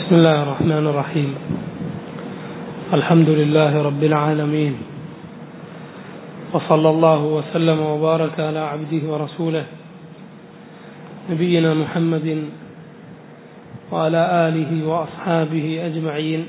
بسم الله الرحمن الرحيم الحمد لله رب العالمين وصلى الله وسلم وبارك على عبده ورسوله نبينا محمد وعلى آله وأصحابه أجمعين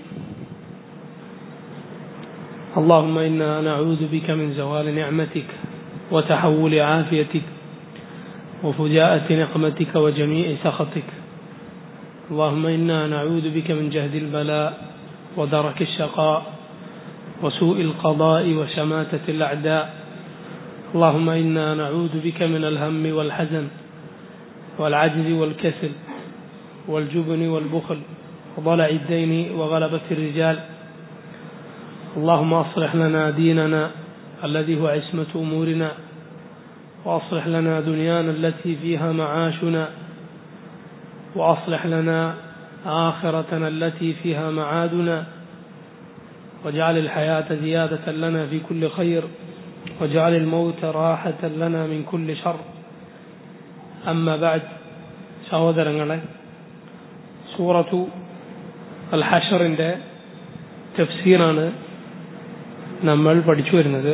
اللهم إنا نعوذ بك من زوال نعمتك وتحول عافيتك وفجاءة نقمتك وجميع سخطك اللهم إنا نعوذ بك من جهد البلاء ودرك الشقاء وسوء القضاء وشماتة الأعداء اللهم إنا نعوذ بك من الهم والحزن والعجز والكسل والجبن والبخل وضلع الدين وغلبة الرجال اللهم أصلح لنا ديننا الذي هو عصمة أمورنا وأصلح لنا دنيانا التي فيها معاشنا وأصلح لنا آخرتنا التي فيها معادنا واجعل الحياة زيادة لنا في كل خير واجعل الموت راحة لنا من كل شر أما بعد സഹോദരങ്ങളെ സൂറത്തു അൽ ഹഷറിൻ്റെ തഫ്സീറാണ് നമ്മൾ പഠിച്ചു വരുന്നത്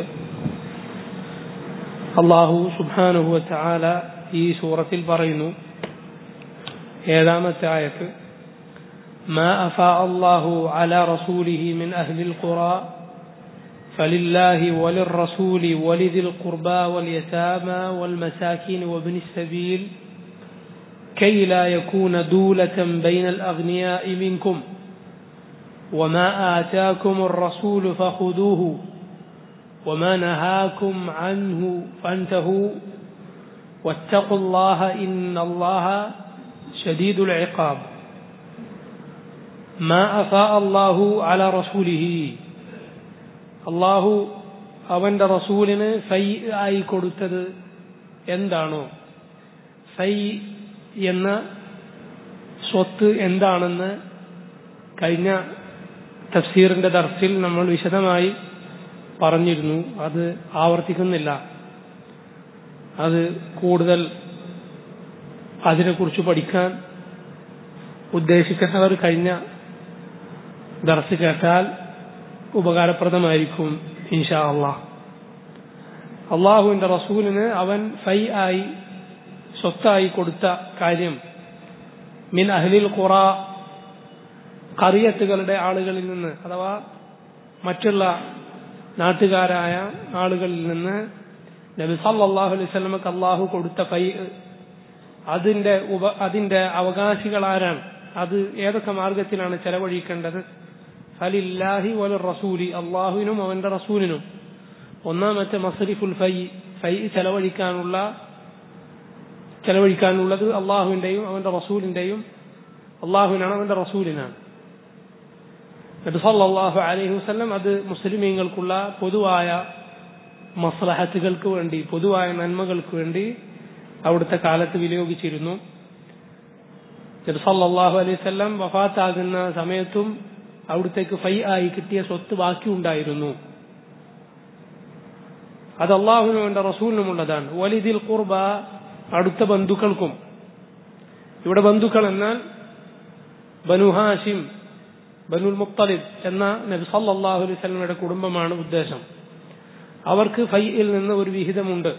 അള്ളാഹു സുബാനുഹുവ ചാല ഈ സൂറത്തിൽ പറയുന്നു ഏഴാമത്തെ ആയത്ത് ما أفاء الله على رسوله من أهل القرى فلله وللرسول ولذي القربى واليتامى والمساكين وابن السبيل كي لا يكون دولة بين الأغنياء منكم وما آتاكم الرسول فخذوه وما نهاكم عنه فانتهوا واتقوا الله إن الله شديد العقاب ما أفاء الله على رسوله അള്ളാഹു അവന്റെ റസൂലിന് ഫൈ ആയി കൊടുത്തത് എന്താണോ ഫൈ എന്ന സ്വത്ത് എന്താണെന്ന് കഴിഞ്ഞ തഫ്സീറിന്റെ ദർസിൽ നമ്മൾ വിശദമായി പറഞ്ഞിരുന്നു അത് ആവർത്തിക്കുന്നില്ല അത് കൂടുതൽ അതിനെക്കുറിച്ച് പഠിക്കാൻ ഉദ്ദേശിക്കുന്നവർ കഴിഞ്ഞ ദർസ് കേട്ടാൽ ഉപകാരപ്രദമായിരിക്കും ഇൻഷാ അള്ളാഹ് അള്ളാഹുവിന്റെ റസൂലിന് അവൻ ഫൈ ആയി സ്വത്തായി കൊടുത്ത കാര്യം മിൻ അഹ്ലിൽ ഖുറ കറിയത്തുകളുടെ ആളുകളിൽ നിന്ന് അഥവാ മറ്റുള്ള നാട്ടുകാരായ ആളുകളിൽ നിന്ന് നബി സല്ലല്ലാഹു അലൈഹി വസല്ലമക്ക് അള്ളാഹു കൊടുത്ത ഫൈ അതിന്റെ ഉപ അതിന്റെ അവകാശികൾ ആരാണ് അത് ഏതൊക്കെ മാർഗത്തിലാണ് ചെലവഴിക്കേണ്ടത് ഫലില്ലാഹി വല റസൂലി അള്ളാഹുവിനും അവന്റെ റസൂലിനും ഒന്നാമത്തെ മസരിഫുൽ ഫൈ ഫൈ ചെലവഴിക്കാനുള്ള ചെലവഴിക്കാനുള്ളത് അള്ളാഹുവിന്റെയും അവന്റെ റസൂലിന്റെയും അള്ളാഹുവിനാണ് അവന്റെ റസൂലിനാണ് നബി സല്ലല്ലാഹു അലൈഹി വസല്ലം അത് മുസ്ലിമീങ്ങൾക്കുള്ള പൊതുവായ മസ്ലഹത്തുകൾക്ക് വേണ്ടി പൊതുവായ നന്മകൾക്ക് വേണ്ടി അവിടുത്തെ കാലത്ത് വിനിയോഗിച്ചിരുന്നു നബി സല്ലല്ലാഹു അലൈഹി വസല്ലം വഫാത്താകുന്ന സമയത്തും അവിടുത്തേക്ക് ഫൈ ആയി കിട്ടിയ സ്വത്ത് ബാക്കി ഉണ്ടായിരുന്നു അത് അള്ളാഹുവിനും അവന്റെ റസൂലിനുമുള്ളതാണ് വലിദിൽ ഖുർബ അടുത്ത ബന്ധുക്കൾക്കും ഇവിടെ ബന്ധുക്കൾ എന്നാൽ ബനു ഹാഷിം ബനുൽ മുത്തലിബ് എന്ന നബി സല്ലല്ലാഹു അലൈഹി വസല്ലമയുടെ കുടുംബമാണ് ഉദ്ദേശം അവർക്ക് ഫൈയിൽ നിന്ന് ഒരു വിഹിതമുണ്ട്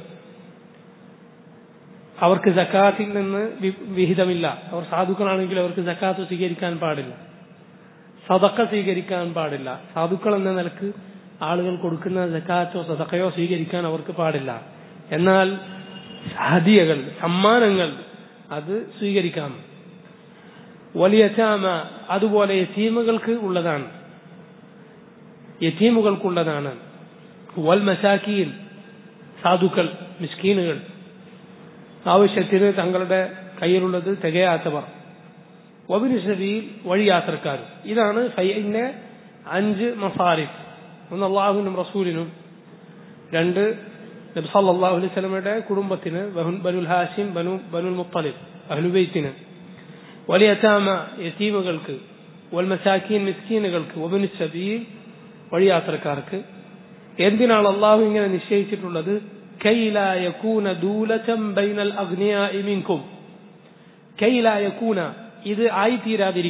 അവർക്ക് ജക്കാത്തിൽ നിന്ന് വിഹിതമില്ല അവർ സാധുക്കളാണെങ്കിൽ അവർക്ക് ജക്കാത്ത് സ്വീകരിക്കാൻ പാടില്ല സതക്ക സ്വീകരിക്കാൻ പാടില്ല സാധുക്കൾ എന്ന നിലക്ക് ആളുകൾ കൊടുക്കുന്ന ജക്കാത്തോ സതക്കയോ സ്വീകരിക്കാൻ അവർക്ക് പാടില്ല എന്നാൽ ഹദിയകൾ സമ്മാനങ്ങൾ അത് സ്വീകരിക്കാം വലിയ ചാമ അതുപോലെ യത്തീമുകൾക്ക് ഉള്ളതാണ് യത്തീമുകൾക്കുള്ളതാണ് വൽ മസാക്കീൻ സാധുക്കൾ മിസ്കീനുകൾ ആവശ്യത്തിന് തങ്ങളുടെ കയ്യിലുള്ളത് തികയാത്തവർ വബിന് സബീൽ വഴിയാത്രക്കാർ ഇതാണ് ഫൈന്റെ അഞ്ച് മസാരിഫ് ഒന്ന് അള്ളാഹുവിനും റസൂലിനും രണ്ട് നബി സല്ലല്ലാഹു അലൈഹി സ്വലമയുടെ കുടുംബത്തിന് ബനുൽ ഹാഷിം ബനു ബനുൽ മുത്തലിബ് അഹ്ലുബൈത്തിന് വലിയ ചാമ യത്തീമുകൾക്ക് വൽ മസാക്കീൻ മിസ്കീനുകൾക്ക് വബിന് സബീൽ വഴിയാത്രക്കാർക്ക് എന്തിനാണ് അള്ളാഹു ഇങ്ങനെ നിശ്ചയിച്ചിട്ടുള്ളത് കൈല യകൂന ദൂലതം ബൈനൽ അഗ്നിയാഇ മിൻകും കൈല യകൂന ഇത് ആയിത്തീരാതിരിക്കാൻ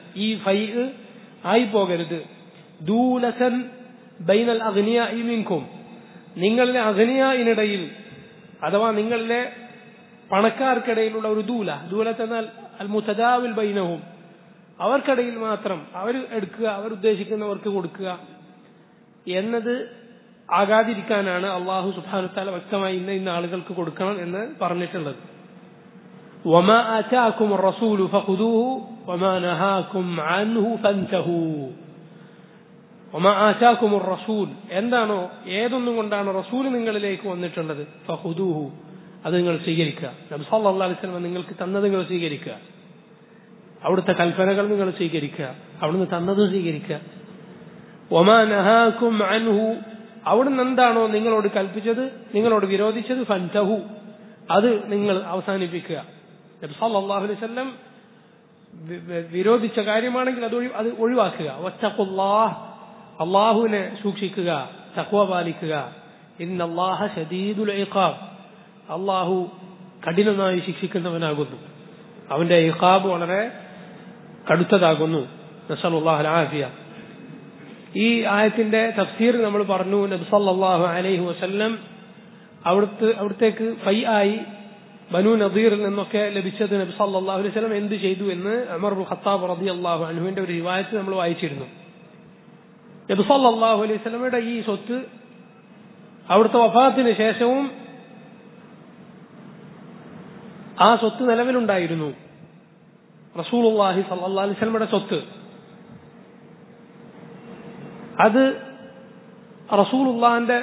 ഈ ഫൈ ആയി പോകരുത് ദൂലസൻ ബൈനൽ അഗ്നിയ മിൻകും നിങ്ങളിലെ അഗ്നിയയിനിടയിൽ അഥവാ നിങ്ങളിലെ പണക്കാർക്കിടയിലുള്ള ഒരു ദൂല ദൂലത്ത് എന്നാൽ അൽ മുത്തദാവിൽ ബൈനവും അവർക്കിടയിൽ മാത്രം അവർ എടുക്കുക അവർ ഉദ്ദേശിക്കുന്നവർക്ക് കൊടുക്കുക എന്നത് ആകാതിരിക്കാനാണ് അള്ളാഹു സുബാനുത്താല വ്യക്തമായി ഇന്ന ഇന്ന ആളുകൾക്ക് കൊടുക്കണം എന്ന് പറഞ്ഞിട്ടുള്ളത് وما آتاكم الرسول فخذوه وما نهاكم عنه فانتهوا وما آتاكم الرسول എന്താണോ ഏതൊന്നും കൊണ്ടാണ് റസൂൽ നിങ്ങളിലേക്ക് വന്നിട്ടുള്ളത് ഫഹുദൂഹു അത് നിങ്ങൾ സ്വീകരിക്കുക നബി സല്ലല്ലാഹു അലൈഹി വസല്ലം നിങ്ങൾക്ക് തന്നത് നിങ്ങൾ സ്വീകരിക്കുക അവിടുത്തെ കൽപ്പനകൾ നിങ്ങൾ സ്വീകരിക്കുക അവിടുന്ന് തന്നതും സ്വീകരിക്കുക ഒമാ നഹാക്കും അൻഹു അവിടുന്ന് എന്താണോ നിങ്ങളോട് കൽപ്പിച്ചത് നിങ്ങളോട് വിരോധിച്ചത് ഫൻതഹു അത് നിങ്ങൾ അവസാനിപ്പിക്കുക നബി സല്ലല്ലാഹു അലൈഹി വസല്ലം വിരോധിച്ച കാര്യമാണെങ്കിൽ അത് ഒഴി- അത് ഒഴിവാക്കുക വത്തഖുല്ലാഹ് അള്ളാഹുവിനെ സൂക്ഷിക്കുക തഖ്വ പാലിക്കുക ഇന്നല്ലാഹ ശദീദുൽ ഇഖാബ് അള്ളാഹു കഠിനമായി ശിക്ഷിക്കുന്നവനാകുന്നു അവന്റെ ഇഖാബ് വളരെ കടുത്തതാകുന്നു നസലുല്ലാഹു ആഫിയ ഈ ആയത്തിന്റെ തഫ്സീർ നമ്മൾ പറഞ്ഞു നബി സല്ലല്ലാഹു അലൈഹി വസല്ലം അവിടുത്തെ അവിടത്തേക്ക് ഫൈ ആയി ബനു നദീറിൽ നിന്നൊക്കെ ലഭിച്ചത് നബി സല്ലല്ലാഹു അലൈഹി വസല്ലം എന്ത് ചെയ്തു എന്ന് അമർ ബുൽ ഖത്താബ് റളിയല്ലാഹു അൻഹുവിന്റെ ഒരു റിവായത്ത് നമ്മൾ വായിച്ചിരുന്നു നബി സല്ലല്ലാഹു അലൈഹി വസല്ലമയുടെ ഈ സ്വത്ത് അവിടുത്തെ വഫാത്തിന് ശേഷവും ആ സ്വത്ത് നിലവിലുണ്ടായിരുന്നു റസൂലുള്ളാഹി സല്ലല്ലാഹു അലൈഹി വസല്ലമയുടെ സ്വത്ത് അത് റസൂലുള്ളാഹിന്റെ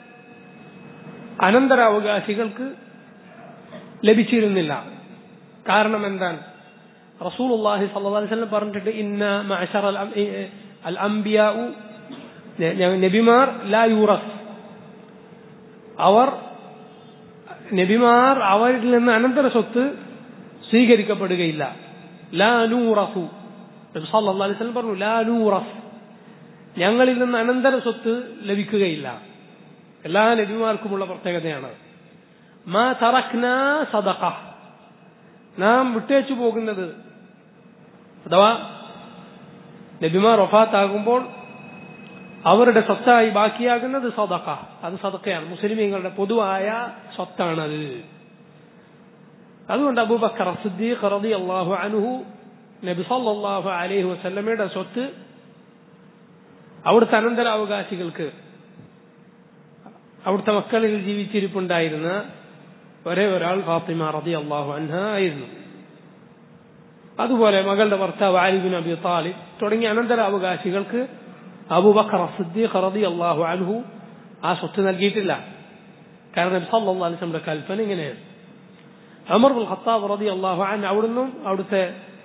അനന്തരാവകാശികൾക്ക് ലഭിച്ചിരുന്നില്ല കാരണം എന്താണ് റസൂലുള്ളാഹി സല്ലല്ലാഹു അലൈഹി വസല്ലം പറഞ്ഞിട്ട് ഇന്ന മഅശറ അൽ അം- ഇ- അൽ അംബിയാഉ ന- ന- നബിമാർ ലാ യൂറസ് അവർ നബിമാർ അവരിൽ നിന്ന് അനന്തര സ്വത്ത് സ്വീകരിക്കപ്പെടുകയില്ല ലാ നൂറഫു നബി സല്ലല്ലാഹു അലൈഹി വസല്ലം പറഞ്ഞു ലാ നൂറഫ് ഞങ്ങളിൽ നിന്ന് അനന്തര സ്വത്ത് ലഭിക്കുകയില്ല എല്ലാ നബിമാർക്കുമുള്ള പ്രത്യേകതയാണ് മാ തറക്ന സദഖ നാം വിട്ടേച്ചു പോകുന്നത് അഥവാ നബിമാർ വഫാത്താകുമ്പോൾ അവരുടെ സ്വത്തായി ബാക്കിയാകുന്നത് സദഖ അത് സദഖയാണ് മുസ്ലിമീങ്ങളുടെ പൊതുവായ സ്വത്താണത് അതുകൊണ്ട് അബൂബക്കർ സിദ്ദീഖ് റളിയല്ലാഹു അൻഹു നബി സല്ലല്ലാഹു അലൈഹി വസല്ലമയുടെ സ്വത്ത് അവിടുത്തെ അനന്തരാവകാശികൾക്ക് അവിടുത്തെ മക്കളിൽ ജീവിച്ചിരിപ്പുണ്ടായിരുന്ന ഒരേ ഒരാൾ ഫാത്തിമ റതി അള്ളാഹു അൻഹ ആയിരുന്നു അതുപോലെ മകളുടെ ഭർത്താവ് ആലിബിൻ അബി താലിബ് തുടങ്ങിയ അനന്തരാവകാശികൾക്ക് അബൂബക്കർ സിദ്ദീഖ് റതി അള്ളാഹു അൻഹു ആ സ്വത്ത് നൽകിയിട്ടില്ല കാരണം നബി സല്ലല്ലാഹു അലൈഹി വസല്ലമയുടെ കൽപ്പന ഇങ്ങനെയാണ് അമർ ബുൽ ഖത്താബ് റതി അള്ളാഹു അൻ അവിടുന്നും അവിടുത്തെ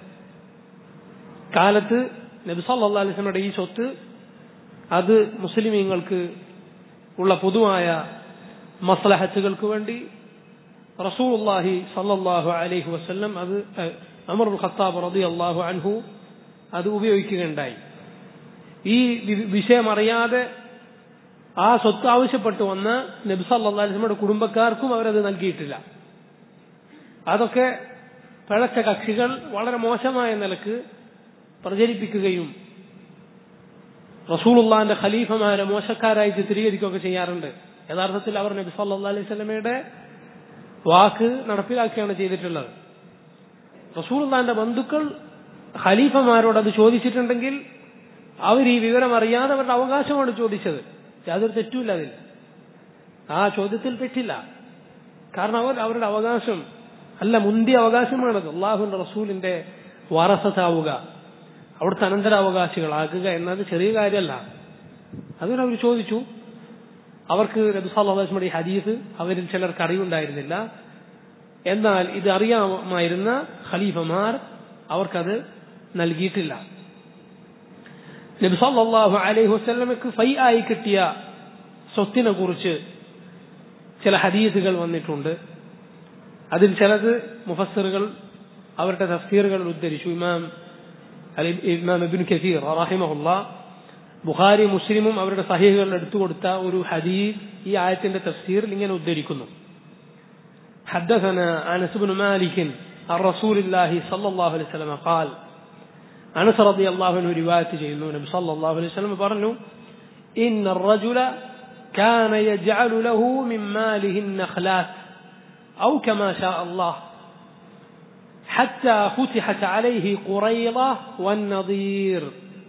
കാലത്ത് നബി സല്ലല്ലാഹു അലൈഹി വസല്ലമയുടെ ഈ സ്വത്ത് അത് മുസ്ലിമീങ്ങൾക്ക് ഉള്ള പൊതുവായ മസ്ലഹത്തുകൾക്ക് വേണ്ടി റസൂലുള്ളാഹി സല്ലല്ലാഹു അലൈഹി വസല്ലം അത് അഹ്, അമർ ബിൻ ഖത്താബ് റളിയല്ലാഹു അൻഹു അത് ഉപയോഗിക്കുകയുണ്ടായി ഈ വി- വിഷയം അറിയാതെ ആ സ്വത്ത് ആവശ്യപ്പെട്ടു വന്ന നബി സല്ലല്ലാഹു അലൈഹി വസല്ലമയുടെ കുടുംബക്കാർക്കും അവരത് നൽകിയിട്ടില്ല അതൊക്കെ പിഴച്ച കക്ഷികൾ വളരെ മോശമായ നിലക്ക് പ്രചരിപ്പിക്കുകയും റസൂലുള്ളാന്റെ ഖലീഫമാരെ മോശക്കാരായി ചിത്രീകരിക്കുകയൊക്കെ ചെയ്യാറുണ്ട് യഥാർത്ഥത്തിൽ അവർ നബി സല്ലല്ലാഹു അലൈഹി വസല്ലമയുടെ വാക്ക് നടപ്പിലാക്കുകയാണ് ചെയ്തിട്ടുള്ളത് റസൂലുള്ളാന്റെ ബന്ധുക്കൾ ഖലീഫമാരോട് അത് ചോദിച്ചിട്ടുണ്ടെങ്കിൽ അവർ ഈ വിവരം അറിയാതെ അവരുടെ അവകാശമാണ് ചോദിച്ചത് യാതൊരു തെറ്റുമില്ല അതിൽ ആ ചോദ്യത്തിൽ തെറ്റില്ല കാരണം അവർ അവരുടെ അവകാശം അല്ല മുന്തിയ അവകാശമാണത് അള്ളാഹുന്റെ റസൂലിന്റെ വാറസത്താവുക അവിടുത്തെ അനന്തരാവകാശികളാകുക എന്നത് ചെറിയ കാര്യമല്ല അതുകൊണ്ട് അവർ ചോദിച്ചു അവർക്ക് നബി സല്ലല്ലാഹു അലൈഹി വസല്ലമയുടെ ഈ ഹദീസ് അവരിൽ ചിലർക്ക് അറിവുണ്ടായിരുന്നില്ല എന്നാൽ ഇത് അറിയാമായിരുന്ന ഖലീഫമാർ അവർക്കത് നൽകിയിട്ടില്ല നബി സല്ലല്ലാഹു അലൈഹി വസല്ലമയ്ക്ക് ഫൈ ആയി കിട്ടിയ സ്വത്തിനെ കുറിച്ച് ചില ഹദീസുകൾ വന്നിട്ടുണ്ട് അതിൽ ചിലത് മുഫസ്സിറുകൾ അവരുടെ തഫ്സീറുകൾ ഉദ്ധരിച്ചു ഇമാം അലി- ഇമാം ഇബ്നു കസീർ റഹിമഹുല്ല ബുഖാരി മുസ്ലിമും അവരുടെ സഹീഹുകളിൽ എടുത്തു കൊടുത്ത ഒരു ഹദീസ് ഈ ആയത്തിന്റെ തഫ്സീറിൽ ഇങ്ങനെ ഉദ്ധരിക്കുന്നു حدثنا أنس بن مالك عن رسول الله صلى الله عليه وسلم قال അനസ് റബി അള്ളാഹുവിന് റിവായത്ത് ചെയ്യുന്നു നബി സല്ലല്ലാഹു അലൈഹി വസല്ലം പറഞ്ഞു ഇന്ന الرجل كان يجعل له من ماله النخلات أو كما شاء الله حتى فتحت عليه قريضة والنضير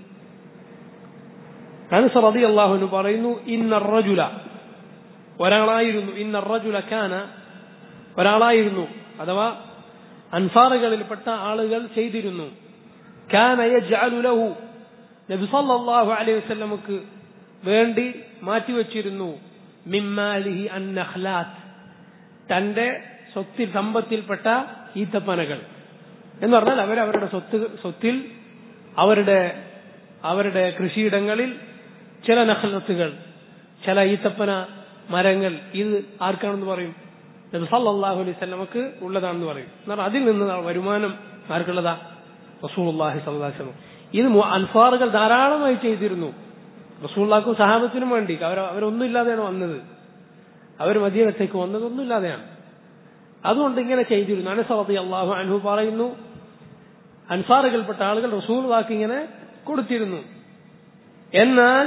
അനസ് റബി അള്ളാഹുവിന് പറയുന്നു ഇന്ന റജുല ഒരാളായിരുന്നു ഇന്ന റജുല കാന ഒരാളായിരുന്നു അഥവാ അൻസാറുകളിൽപ്പെട്ട ആളുകൾ ചെയ്തിരുന്നു കാന യജ്അലു ലഹു നബി സല്ലല്ലാഹു അലൈഹി വസല്ലമക്ക് വേണ്ടി മാറ്റിവെച്ചിരുന്നു മിമ്മാലിഹി അന്നഖ്ലാത്ത് തന്റെ സ്വത്തിൽ സമ്പത്തിൽപ്പെട്ട ഈത്തപ്പനകൾ എന്ന് പറഞ്ഞാൽ അവർ അവരുടെ സ്വത്ത് സ്വത്തിൽ അവരുടെ അവരുടെ കൃഷിയിടങ്ങളിൽ ചില നഖലത്തുകൾ ചില ഈത്തപ്പന മരങ്ങൾ ഇത് ആർക്കാണെന്ന് പറയും നബി സല്ലല്ലാഹു അലൈഹി വസല്ലമക്ക് ഉള്ളതാണെന്ന് പറയും എന്നാൽ അതിൽ നിന്ന് വരുമാനം ആർക്കുള്ളതാ റസൂലുള്ളാഹി സ്വല്ലല്ലാഹു അലൈഹി വസല്ലം ഇത് അൻസാറുകൾ ധാരാളമായി ചെയ്തിരുന്നു റസൂള്ളാക്കും സഹാബത്തിനും വേണ്ടി അവർ അവരൊന്നും ഇല്ലാതെയാണ് വന്നത് അവർ മദീനത്തേക്ക് വന്നത് ഒന്നുമില്ലാതെയാണ് അതുകൊണ്ട് ഇങ്ങനെ ചെയ്തിരുന്നു അനസറതി അള്ളാഹു അൻഹു പറയുന്നു അൻസാറുകൾപ്പെട്ട ആളുകൾ റസൂൽവാക്ക് ഇങ്ങനെ കൊടുത്തിരുന്നു എന്നാൽ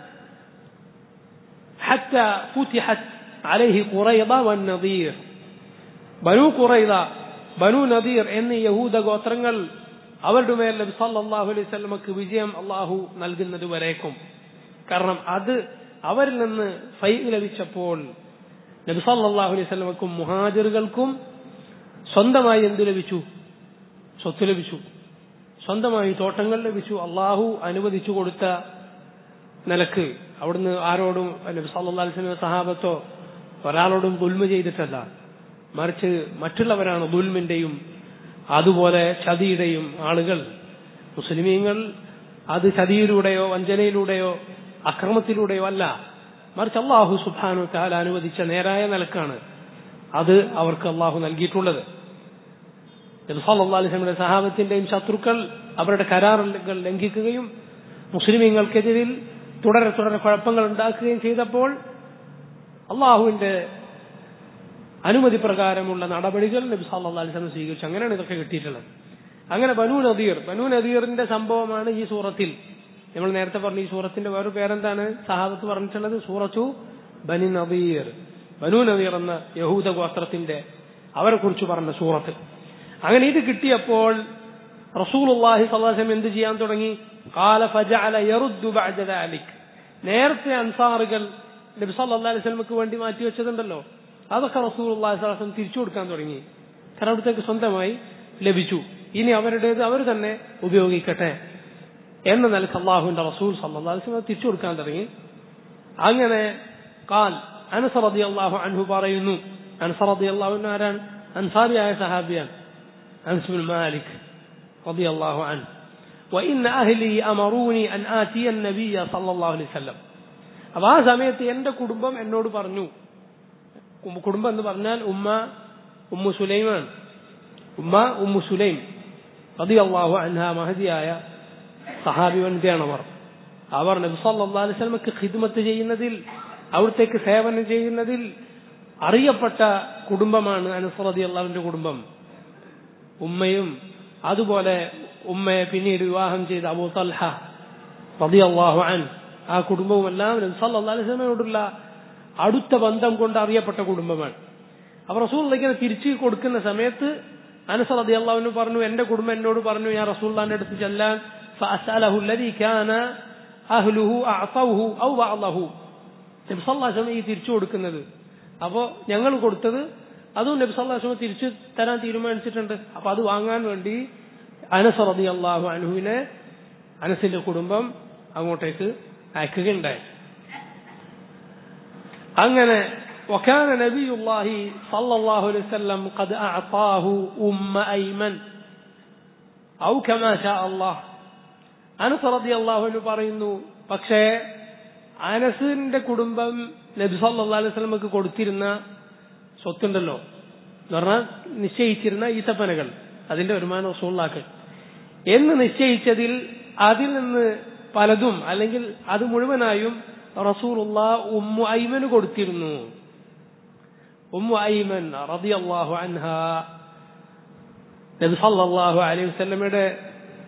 حتى فتحت عليه قريضة والنظير ബനു കുറൈദ ബനു നദീർ എന്നീ യഹൂദ ഗോത്രങ്ങൾ അവരുടെ മേൽ നബി സല്ലല്ലാഹു അലൈഹി വസല്ലമക്ക് വിജയം അള്ളാഹു നൽകുന്നത് വരേക്കും കാരണം അത് അവരിൽ നിന്ന് ഫൈ ലഭിച്ചപ്പോൾ നബി സല്ലല്ലാഹു അലൈഹി വസല്ലമക്കും മുഹാജിറുകൾക്കും സ്വന്തമായി എന്ത് ലഭിച്ചു സ്വത്ത് ലഭിച്ചു സ്വന്തമായി തോട്ടങ്ങൾ ലഭിച്ചു അള്ളാഹു അനുവദിച്ചു കൊടുത്ത നിലക്ക് അവിടുന്ന് ആരോടും നബി സല്ലല്ലാഹു അലൈഹി വസല്ലം സഹാബത്തോ ഒരാളോടും ദുൽമ ചെയ്തിട്ടല്ല മറിച്ച് മറ്റുള്ളവരാണ് ദുൽമിന്റെയും അതുപോലെ ചതിയുടെയും ആളുകൾ മുസ്ലിമീങ്ങൾ അത് ചതിയിലൂടെയോ വഞ്ചനയിലൂടെയോ അക്രമത്തിലൂടെയോ അല്ല മറിച്ച് അള്ളാഹു സുബാനു താല അനുവദിച്ച നേരായ നിലക്കാണ് അത് അവർക്ക് അള്ളാഹു നൽകിയിട്ടുള്ളത് അലിസ്ലമിന്റെ സഹാബത്തിന്റെയും ശത്രുക്കൾ അവരുടെ കരാറുകൾ ലംഘിക്കുകയും മുസ്ലിമീങ്ങൾക്കെതിരിൽ തുടരെ തുടരെ കുഴപ്പങ്ങൾ ഉണ്ടാക്കുകയും ചെയ്തപ്പോൾ അള്ളാഹുവിന്റെ അനുമതി പ്രകാരമുള്ള നടപടികൾ നബി സല്ലാ അലിസ്ലം സ്വീകരിച്ചു അങ്ങനെയാണ് ഇതൊക്കെ കിട്ടിയിട്ടുള്ളത് അങ്ങനെ ബനു നദീർ ബനു നദീറിന്റെ സംഭവമാണ് ഈ സൂറത്തിൽ നമ്മൾ നേരത്തെ പറഞ്ഞ ഈ സൂറത്തിന്റെ വേറെ പേരെന്താണ് സഹാബത്ത് പറഞ്ഞിട്ടുള്ളത് സൂറത്തു ബനി നദീർ ബനു നദീർ എന്ന യഹൂദ ഗോത്രത്തിന്റെ അവരെ കുറിച്ച് പറഞ്ഞ സൂറത്ത് അങ്ങനെ ഇത് കിട്ടിയപ്പോൾ റസൂലുള്ളാഹി സ്വല്ലല്ലാഹു എന്ത് ചെയ്യാൻ തുടങ്ങി ഖാല ഫജഅല യറുദ്ദു ബഅദ ദാലിക് നേരത്തെ അൻസാറുകൾ നബി സല്ലല്ലാഹു അലൈഹി വസല്ലമക്ക് വേണ്ടി മാറ്റി വെച്ചതുണ്ടല്ലോ അതൊക്കെ റസൂലുള്ളാഹി സ്വല്ലല്ലാഹു അലൈഹി തിരിച്ചു കൊടുക്കാൻ തുടങ്ങി കാരണം അവിടത്തേക്ക് സ്വന്തമായി ലഭിച്ചു ഇനി അവരുടേത് അവർ തന്നെ ഉപയോഗിക്കട്ടെ എന്ന നിലക്ക് അള്ളാഹുവിന്റെ റസൂൽ സല്ലല്ലാഹു അലൈഹി വസല്ലം തിരിച്ചു കൊടുക്കാൻ തുടങ്ങി അങ്ങനെ കാൽ അനസ് റളിയല്ലാഹു അൻഹു പറയുന്നു അനസ് റളിയല്ലാഹു അൻഹു ആരാണ് അൻസാരിയായ സഹാബിയാണ് അനസ് ബിൻ മാലിക് റളിയല്ലാഹു അൻഹു وإن أهلي أمروني أن آتي النبي صلى الله عليه وسلم അപ്പൊ ആ സമയത്ത് എന്റെ കുടുംബം എന്നോട് പറഞ്ഞു കുടുംബം എന്ന് പറഞ്ഞാൽ ഉമ്മ ഉമ്മു സുലൈമാണ് ഉമ്മ ഉമ്മു സുലൈം റതി അള്ളാഹു അൻഹ മഹദിയായ സഹാബി വനിതയാണ് അവർ അവർ നബി സല്ലല്ലാഹു അലൈഹി വസല്ലമക്ക് ഖിദ്മത്ത് ചെയ്യുന്നതിൽ അവിടത്തേക്ക് സേവനം ചെയ്യുന്നതിൽ അറിയപ്പെട്ട കുടുംബമാണ് അനസ് റതി അള്ളാഹുവിന്റെ കുടുംബം ഉമ്മയും അതുപോലെ ഉമ്മയെ പിന്നീട് വിവാഹം ചെയ്ത അബൂ തൽഹ റതി അള്ളാഹു അൻ ആ കുടുംബവുമെല്ലാം നബി സല്ലല്ലാഹു അലൈഹി വസല്ലമയോടുള്ള അടുത്ത ബന്ധം കൊണ്ട് അറിയപ്പെട്ട കുടുംബമാണ് അപ്പൊ റസൂൽ ഇങ്ങനെ തിരിച്ചു കൊടുക്കുന്ന സമയത്ത് അനസ് റതി അള്ളാഹുവിന് പറഞ്ഞു എന്റെ കുടുംബം എന്നോട് പറഞ്ഞു ഞാൻ റസൂല്ലാന്റെ അടുത്ത് ചെല്ലാൻ فأسأله الذي كان أهله أعطوه أو بعضه നബി സല്ലാസ്ലം ഈ തിരിച്ചു കൊടുക്കുന്നത് അപ്പോ ഞങ്ങൾ കൊടുത്തത് അതും നബി സല്ലാസ്ലം തിരിച്ചു തരാൻ തീരുമാനിച്ചിട്ടുണ്ട് അപ്പൊ അത് വാങ്ങാൻ വേണ്ടി അനസ് റതി അള്ളാഹു അനുഹുവിനെ അനസിന്റെ കുടുംബം അങ്ങോട്ടേക്ക് അയക്കുകയുണ്ടായി അങ്ങനെ وكان نبي الله صلى الله عليه وسلم قد أعطاه أم أيمن أو كما شاء الله അനസ് റതി അള്ളാഹുവിന് പറയുന്നു പക്ഷേ അനസിന്റെ കുടുംബം നബി സല്ലാ അലൈഹി സ്വലമക്ക് കൊടുത്തിരുന്ന സ്വത്തുണ്ടല്ലോ എന്ന് പറഞ്ഞാൽ നിശ്ചയിച്ചിരുന്ന ഈത്തപ്പനകൾ അതിന്റെ വരുമാനം റസൂള്ളാക്കൾ എന്ന് നിശ്ചയിച്ചതിൽ അതിൽ നിന്ന് പലതും അല്ലെങ്കിൽ അത് മുഴുവനായും റസൂലുള്ള ഉമ്മു ഐമന് കൊടുത്തിരുന്നു ഉമ്മു ഐമൻ റതി അള്ളാഹു അൻഹ നബി സല്ലാഹു അലൈഹി വസ്ലമയുടെ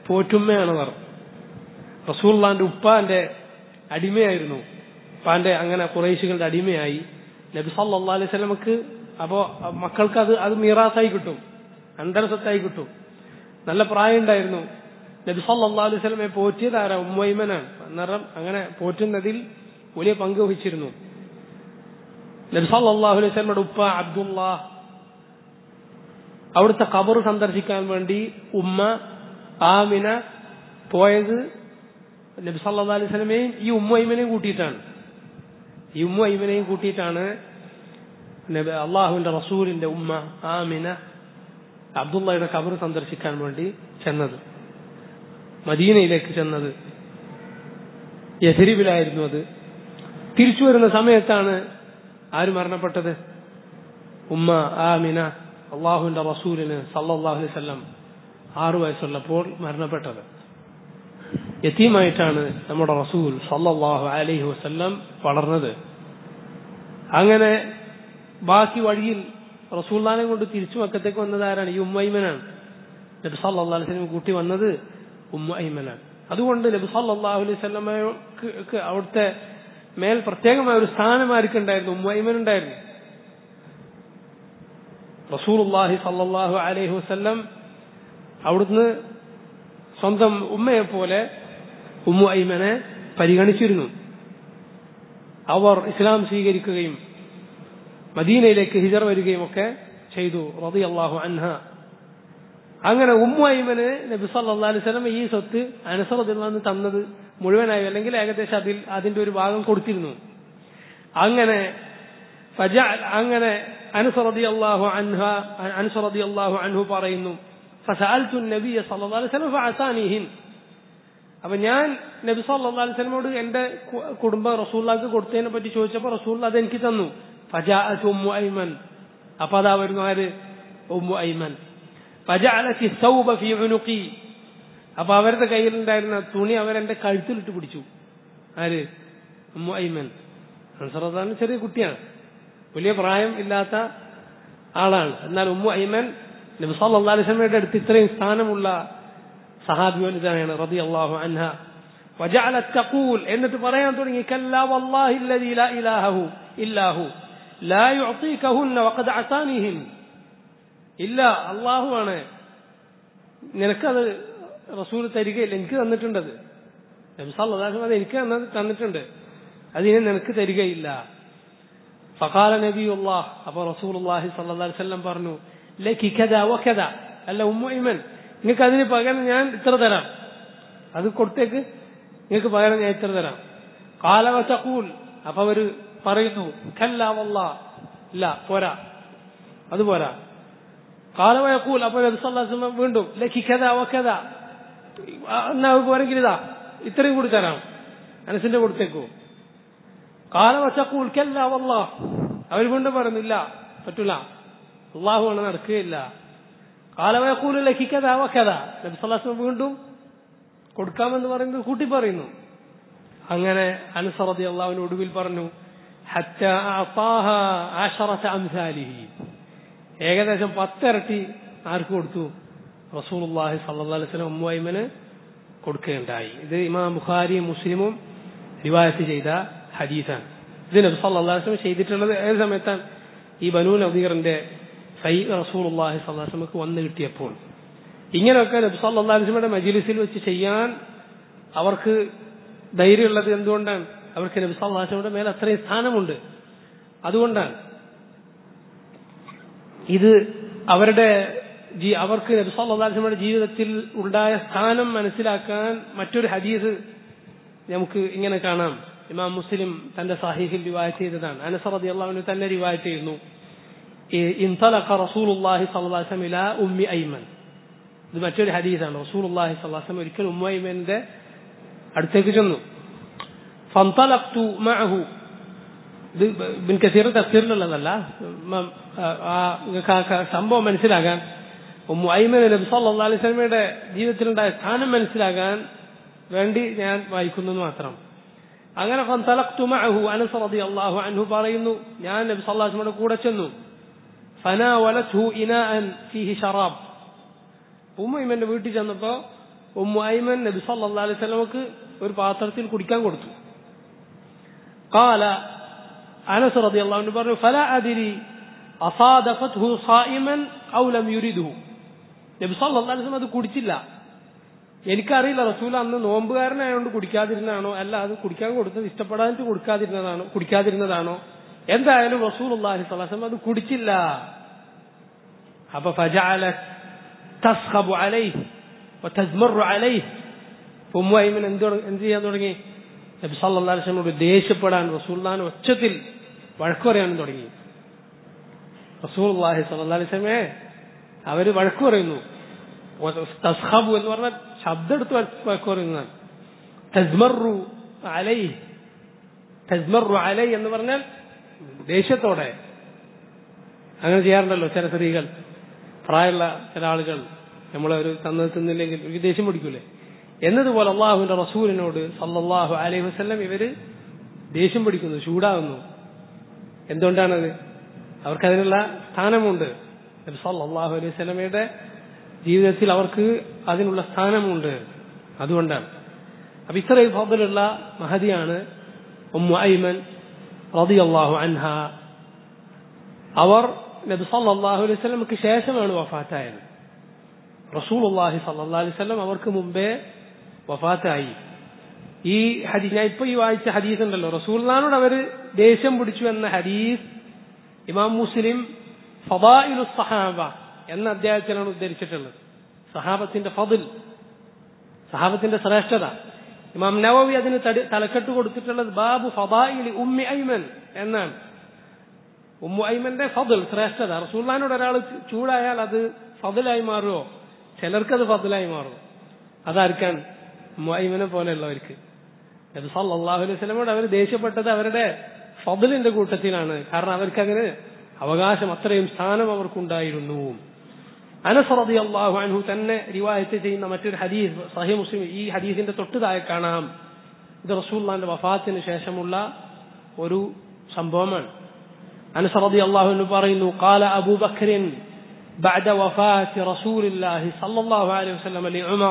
പോറ്റുമ്മയാണവർ റസൂള്ളാന്റെ ഉപ്പാന്റെ അടിമയായിരുന്നു ഉപ്പാന്റെ അങ്ങനെ കുറേശികളുടെ അടിമയായി നബി സല്ലാ അലൈഹി സ്വലമക്ക് അപ്പോ മക്കൾക്ക് അത് അത് മീറാസായി കിട്ടും അന്തരസത്തായി കിട്ടും നല്ല പ്രായം ഉണ്ടായിരുന്നു നബി സല്ലാ അലൈഹി സ്വലമെ പോറ്റിയത് ആരാ ഉമ്മൈമനാണ് അന്നേരം അങ്ങനെ പോറ്റുന്നതിൽ വലിയ പങ്ക് വഹിച്ചിരുന്നു നബി സല്ലാഹു അലൈഹി സ്വലമയുടെ ഉപ്പ അബ്ദുള്ള അവിടുത്തെ ഖബർ സന്ദർശിക്കാൻ വേണ്ടി ഉമ്മ ആമിന പോയത് നബി സല്ലാ അലൈഹി സ്വലമയും ഈ ഉമ്മൈമനെയും കൂട്ടിയിട്ടാണ് ഈ ഉമ്മ ഐമനെയും കൂട്ടിയിട്ടാണ് നബി അള്ളാഹുവിന്റെ റസൂലിന്റെ ഉമ്മ ആമിന അബ്ദുള്ളയുടെ ഖബർ സന്ദർശിക്കാൻ വേണ്ടി ചെന്നത് മദീനയിലേക്ക് ചെന്നത് യസരിബിലായിരുന്നു അത് തിരിച്ചു വരുന്ന സമയത്താണ് ആര് മരണപ്പെട്ടത് ഉമ്മ ആമിന അള്ളാഹുവിന്റെ റസൂലിന് സല്ലാഹു അലൈഹി സ്വല്ലം ആറു വയസ്സുള്ളപ്പോൾ മരണപ്പെട്ടത് യത്തീമായിട്ടാണ് നമ്മുടെ റസൂൽ സല്ലാഹു അലൈഹി വസ്ല്ലം വളർന്നത് അങ്ങനെ ബാക്കി വഴിയിൽ റസൂൽദാനെ കൊണ്ട് തിരിച്ചു മക്കത്തേക്ക് വന്നത് ആരാണ് ഈ ഉമ്മൈമനാണ് നബി സല്ലാ അലൈഹി കൂട്ടി വന്നത് ഉമ്മ ഐമനാണ് അതുകൊണ്ട് നബി സല്ലാഹു അലൈഹി സ്വലമക്ക് അവിടുത്തെ മേൽ പ്രത്യേകമായ ഒരു സ്ഥാനം ആർക്കുണ്ടായിരുന്നു ഉമ്മ ഐമൻ ഉണ്ടായിരുന്നു റസൂലുല്ലാഹി സല്ലാഹു അലൈഹി വസ്ല്ലം അവിടുന്ന് സ്വന്തം ഉമ്മയെ പോലെ ഉമ്മു ഐമനെ പരിഗണിച്ചിരുന്നു അവർ ഇസ്ലാം സ്വീകരിക്കുകയും മദീനയിലേക്ക് ഹിജർ വരികയും ഒക്കെ ചെയ്തു റതി അള്ളാഹു അൻഹ അങ്ങനെ ഉമ്മു ഐമന് നബി സല്ലാ അലൈഹി സ്വലം ഈ സ്വത്ത് അനസറതിൽ നിന്ന് തന്നത് മുഴുവനായി അല്ലെങ്കിൽ ഏകദേശം അതിൽ അതിന്റെ ഒരു ഭാഗം കൊടുത്തിരുന്നു അങ്ങനെ അങ്ങനെ അനസറതി അള്ളാഹു അൻഹ അനസറതി അള്ളാഹു അൻഹു പറയുന്നു فسألت النبي صلى الله عليه وسلم فعسانيهن അപ്പൊ ഞാൻ നബി സല്ലാ അലൈഹി സ്വലമോട് എന്റെ കുടുംബം റസൂല്ലാക്ക് കൊടുത്തതിനെ പറ്റി ചോദിച്ചപ്പോൾ റസൂൽ അത് എനിക്ക് തന്നു ഫജാഅത്ത് ഉമ്മു ഐമൻ അപ്പൊ അതാ വരുന്നു ആര് ഉമ്മു ഐമൻ ഫജഅലത്തി സൗബ ഫീ ഉനുഖി അപ്പൊ അവരുടെ കയ്യിലുണ്ടായിരുന്ന തുണി അവരെന്റെ കഴുത്തിലിട്ട് പിടിച്ചു ആര് ഉമ്മു ഐമൻ അൻസറദാൻ ചെറിയ കുട്ടിയാണ് വലിയ പ്രായം ഇല്ലാത്ത ആളാണ് എന്നാൽ ഉമ്മു ഐമൻ നബി സല്ലല്ലാഹു അലൈഹി വസല്ലമയുടെ അടുത്ത് ഇത്രയും സ്ഥാനമുള്ള സഹാബി വനിതയാണ് റതി അള്ളാഹു അൻഹ വജഅലത് തഖൂൽ എന്നിട്ട് പറയാൻ തുടങ്ങി കല്ലാ വല്ലാഹി അല്ലദീ ലാ ഇലാഹു ഇല്ലാഹു ലാ യുഅതീകഹുന്ന വഖദ് അതാനിഹിൻ ഇല്ല അള്ളാഹു ആണ് നിനക്കത് റസൂൽ തരികയില്ല എനിക്ക് തന്നിട്ടുണ്ടത് നബി സല്ലല്ലാഹു അലൈഹി വസല്ലം അത് എനിക്ക് തന്നിട്ടുണ്ട് അതിനെ നിനക്ക് തരികയില്ല ഫഖാല നബിയുല്ലാഹ് അപ്പോൾ റസൂലുള്ളാഹി സ്വല്ലല്ലാഹു അലൈഹി വസല്ലം പറഞ്ഞു ലക്കി കഥ വക്കഥ അല്ല ഉമ്മ നിങ്ങൾക്ക് അതിന് പകരം ഞാൻ ഇത്ര തരാം അത് കൊടുത്തേക്ക് നിങ്ങൾക്ക് പകരം ഞാൻ ഇത്ര തരാം കാലവച്ചക്കൂൽ അപ്പൊ അവര് പറയുന്നു കല്ല വല്ല ഇല്ല പോരാ അത് പോരാ കാലവയക്കൂൽ അപ്പൊ നബിസ്വല്ലാസ്ലം വീണ്ടും ലക്കി കഥ വക്കഥ എന്നാ പോരെങ്കിൽ ഇതാ ഇത്രയും കൂടി തരാം മനസ്സിന്റെ കൊടുത്തേക്കോ കാലവച്ചക്കൂൽ കല്ല വല്ല അവർ വീണ്ടും പറയുന്നില്ല പറ്റൂല അള്ളാഹുവാണ് നടക്കുകയില്ല കാലവയക്കൂലുള്ള ഹിക്കഥ വക്കഥ നബിസ്വല്ലാസ്ലം വീണ്ടും കൊടുക്കാമെന്ന് പറയുന്നത് കൂട്ടി പറയുന്നു അങ്ങനെ അനുസറതി അള്ളാഹുവിന് ഒടുവിൽ പറഞ്ഞു ഏകദേശം പത്തിരട്ടി ആർക്ക് കൊടുത്തു റസൂലുള്ളാഹി സല്ലല്ലാഹു അലൈഹി വസല്ലം ഉമ്മൈമന് കൊടുക്കുകയുണ്ടായി ഇത് ഇമാം ബുഖാരിയും മുസ്ലിമും റിവായത്ത് ചെയ്ത ഹദീസാണ് ഇത് നബി സല്ലല്ലാഹു അലൈഹി വസല്ലം ചെയ്തിട്ടുള്ളത് ഏത് സമയത്താണ് ഈ ബനൂ നദീറിന്റെ സൈ റസൂലുള്ളാഹി സല്ലല്ലാഹു അലൈഹി വസല്ലമക്ക് വന്നു കിട്ടിയപ്പോൾ ഇങ്ങനെയൊക്കെ നബി സല്ലല്ലാഹു അലൈഹി വസല്ലമയുടെ മജ്ലിസിൽ വെച്ച് ചെയ്യാൻ അവർക്ക് ധൈര്യമുള്ളത് എന്തുകൊണ്ടാണ് അവർക്ക് നബി സല്ലല്ലാഹു അലൈഹി വസല്ലമയുടെ മേൽ അത്രയും സ്ഥാനമുണ്ട് അതുകൊണ്ടാണ് ഇത് അവരുടെ അവർക്ക് നബി സല്ലല്ലാഹു അലൈഹി വസല്ലമയുടെ ജീവിതത്തിൽ ഉണ്ടായ സ്ഥാനം മനസ്സിലാക്കാൻ മറ്റൊരു ഹദീസ് നമുക്ക് ഇങ്ങനെ കാണാം ഇമാം മുസ്ലിം തന്റെ സാഹിഹിൽ റിവായത്ത് ചെയ്തതാണ് അനസ് റളിയല്ലാഹു അൻഹു തന്നെ റിവായത്ത് ചെയ്യുന്നു ഇൻതലഖ റസൂലുള്ളാഹി സ്വല്ലല്ലാഹു അലൈഹി വസല്ലം ഇലാ ഉമ്മി ഐമൻ ഇത് മറ്റൊരു ഹദീസാണ് റസൂലുള്ളാഹി സ്വല്ലല്ലാഹു അലൈഹി വസല്ലം ഒരിക്കൽ ഉമ്മ ഐമന്റെ അടുത്തേക്ക് ചെന്നു ഫന്തലഖ്തു മഅഹു ഇത് ബിൻ കസീർ തഫ്സീറിലുള്ളതല്ല സംഭവം മനസ്സിലാകാൻ ഉമ്മു ഐമൻ നബി സല്ലല്ലാഹു അലൈഹി വസല്ലമയുടെ ജീവിതത്തിലുണ്ടായ സ്ഥാനം മനസ്സിലാകാൻ വേണ്ടി ഞാൻ വായിക്കുന്നു മാത്രം അങ്ങനെ ഫന്തലഖ്തു മഅഹു അനസ് റളിയല്ലാഹു അൻഹു പറയുന്നു ഞാൻ നബി സല്ലല്ലാഹു അലൈഹി വസല്ലമയുടെ കൂടെ ചെന്നു ഫനാവലത്ഹു ഇനാഅൻ ഫീഹി ശറാബ് ഉമ്മ ഇമ്മന്റെ വീട്ടിൽ ചെന്നപ്പോ ഉമ്മു ഐമൻ നബി സല്ലല്ലാഹു അലൈഹി വസല്ലമക്ക് ഒരു പാത്രത്തിൽ കുടിക്കാൻ കൊടുത്തു قال أنس رضي الله عنه പറഞ്ഞു فلا أدري أصادفته صائما أو لم يرده നബി സല്ലല്ലാഹു അലൈഹി വസല്ലം അത് കുടിച്ചില്ല എനിക്കറിയില്ല റസൂൽ അന്ന് നോമ്പുകാരനായതുകൊണ്ട് കുടിക്കാതിരുന്നതാണോ അല്ല അത് കുടിക്കാൻ കൊടുത്തത് ഇഷ്ടപ്പെടാനിട്ട് കൊടുക്കാതിരുന്നതാണോ കുടിക്കാതിരുന്നതാണോ എന്തായാലും റസൂൽ അള്ളാഹി സ്വലാസം അത് കുടിച്ചില്ല അപ്പൊ ഫജഅലത് തസ്ഖബു അലൈഹി വതസ്മറു അലൈഹി ഉമ്മൈമൻ എന്ത് എന്ത് ചെയ്യാൻ തുടങ്ങി നബി സല്ലല്ലാഹു അലൈഹി വസല്ലമയോട് ദേഷ്യപ്പെടാൻ റസൂൽദാൻ ഒച്ചത്തിൽ വഴക്ക് പറയാനും തുടങ്ങി റസൂലുള്ളാഹി സ്വല്ലല്ലാഹു അലൈഹി വസല്ലമയെ അവര് വഴക്ക് പറയുന്നു തസ്ഖബു എന്ന് പറഞ്ഞാൽ ശബ്ദം എടുത്ത് വഴക്ക് പറയുന്നതാണ് തസ്മറു അലൈ തസ്മറു അലൈ എന്ന് പറഞ്ഞാൽ ദേഷ്യത്തോടെ അങ്ങനെ ചെയ്യാറുണ്ടല്ലോ ചില സ്ത്രീകൾ പ്രായമുള്ള ചില ആളുകൾ നമ്മളെ ഒരു തന്നത് തിന്നില്ലെങ്കിൽ ഒരു ദേഷ്യം പിടിക്കൂലേ എന്നതുപോലെ അള്ളാഹുവിന്റെ റസൂലിനോട് സല്ലല്ലാഹു അലൈഹി വസല്ലം ഇവര് ദേഷ്യം പിടിക്കുന്നു ചൂടാകുന്നു എന്തുകൊണ്ടാണത് അവർക്കതിനുള്ള സ്ഥാനമുണ്ട് നബി സല്ലല്ലാഹു അലൈഹി വസല്ലമയുടെ ജീവിതത്തിൽ അവർക്ക് അതിനുള്ള സ്ഥാനമുണ്ട് അതുകൊണ്ടാണ് അപ്പൊ ഇത്രയും ഫضലുള്ള മഹതിയാണ് ഉമ്മു ഐമൻ റളിയല്ലാഹു അൻഹ അവർ നബി സല്ലല്ലാഹു അലൈഹി വസല്ലമക്ക് ശേഷമാണ് വഫാത്തായത് റസൂലുള്ളാഹി സല്ലല്ലാഹു അലൈഹി വസല്ലം അവർക്ക് മുമ്പേ വഫാത്തായി ഈ ഹദീസ് ഞാൻ ഇപ്പൊ ഈ വായിച്ച ഹദീസ് ഉണ്ടല്ലോ റസൂൽനാനോട് അവര് ദേഷ്യം പിടിച്ചു എന്ന ഹദീസ് ഇമാം മുസ്ലിം ഫദായിലു സഹാബ എന്ന അധ്യായത്തിലാണ് ഉദ്ധരിച്ചിട്ടുള്ളത് സഹാബത്തിന്റെ ഫതിൽ സഹാബത്തിന്റെ ശ്രേഷ്ഠത ഇമാം നവവി അതിന് തലക്കെട്ട് കൊടുത്തിട്ടുള്ളത് ബാബു ഫദായിലി ഉമ്മി ഐമൻ എന്നാണ് ഉമ്മു ഐമന്റെ ഫതിൽ ശ്രേഷ്ഠത റസൂള്ളാനോട് ഒരാൾ ചൂടായാൽ അത് ഫതിലായി മാറുമോ ചിലർക്കത് ഫതിലായി മാറും അതാർക്കാണ് ഉമ്മു ഐമനെ പോലെയുള്ളവർക്ക് നബി സല്ലല്ലാഹു അലൈഹി വസല്ലമയോട് അവർ ദേഷ്യപ്പെട്ടത് അവരുടെ ഫതിലിന്റെ കൂട്ടത്തിലാണ് കാരണം അവർക്ക് അങ്ങനെ അവകാശം അത്രയും സ്ഥാനം അവർക്കുണ്ടായിരുന്നു അനസ് റളിയല്ലാഹു അൻഹു തന്നെ റിവായത്ത് ചെയ്യുന്ന മറ്റൊരു ഹദീസ് സഹീഹ് മുസ്ലിം ഈ ഹദീസിന്റെ തൊട്ട് താഴെ കാണാം ഇത് റസൂലുള്ളാഹിന്റെ വഫാത്തിന് ശേഷമുള്ള ഒരു സംഭവമാണ് അനസ് റളിയല്ലാഹു അൻഹു പറയുന്നു قال أبو بكر بعد وفاة رسول الله صلى الله عليه وسلم لعمر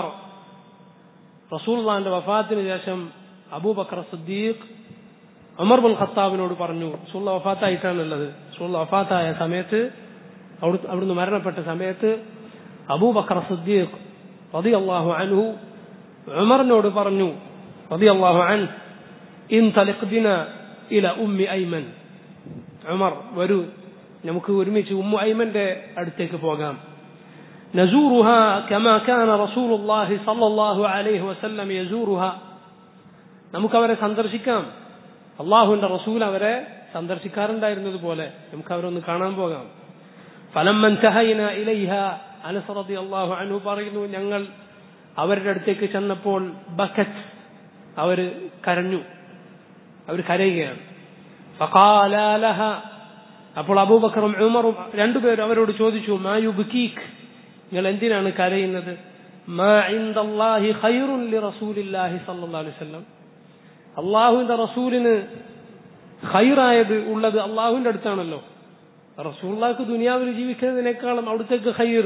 رسول الله വഫാത്തിന് ശേഷം അബൂബക്കർ സിദ്ദീഖ് ഉമർ ബുൽ ഖത്താബിനോട് പറഞ്ഞു റസൂള്ള വഫാത്തായിട്ടാണുള്ളത് റസൂള്ള വഫാത്തായ സമയത്ത് അവിടെ അവിടുന്ന് മരണപ്പെട്ട സമയത്ത് അബൂബക്കർ സിദ്ദീഖ് റതി അള്ളാഹു അൻഹു ഉമറിനോട് പറഞ്ഞു റതി അള്ളാഹു അൻ ഇൻ തലിഖ്ദിന ഇല ഉമ്മി ഐമൻ ഉമർ വരൂ നമുക്ക് ഒരുമിച്ച് ഉമ്മു ഐമന്റെ അടുത്തേക്ക് പോകാം نزورها كما كان رسول الله صلى الله عليه وسلم يزورها നമുക്ക് അവരെ സന്ദർശിക്കാം അള്ളാഹുവിന്റെ റസൂൽ അവരെ സന്ദർശിക്കാറുണ്ടായിരുന്നത് പോലെ നമുക്ക് അവരൊന്ന് കാണാൻ പോകാം ഫലം ഇലൈഹ അനസറതി അള്ളാഹു അനു പറയുന്നു ഞങ്ങൾ അവരുടെ അടുത്തേക്ക് ചെന്നപ്പോൾ ബക്കറ്റ് അവർ കരഞ്ഞു അവർ കരയുകയാണ് ഫഖാലാലഹ അപ്പോൾ അബൂബക്കറും ഉമറും രണ്ടുപേരും അവരോട് ചോദിച്ചു മായുബുക്കീഖ് നിങ്ങൾ എന്തിനാണ് കരയുന്നത് മാ ഇൻദല്ലാഹി ഖൈറുൻ ലിറസൂലില്ലാഹി സല്ലല്ലാഹു അലൈഹി വസല്ലം അള്ളാഹുവിന്റെ റസൂലിന് ഖൈറായത് ഉള്ളത് അള്ളാഹുവിന്റെ അടുത്താണല്ലോ റസൂള്ളാക്ക് ദുനിയാവിൽ ജീവിക്കുന്നതിനേക്കാളും അവിടുത്തേക്ക് ഖൈർ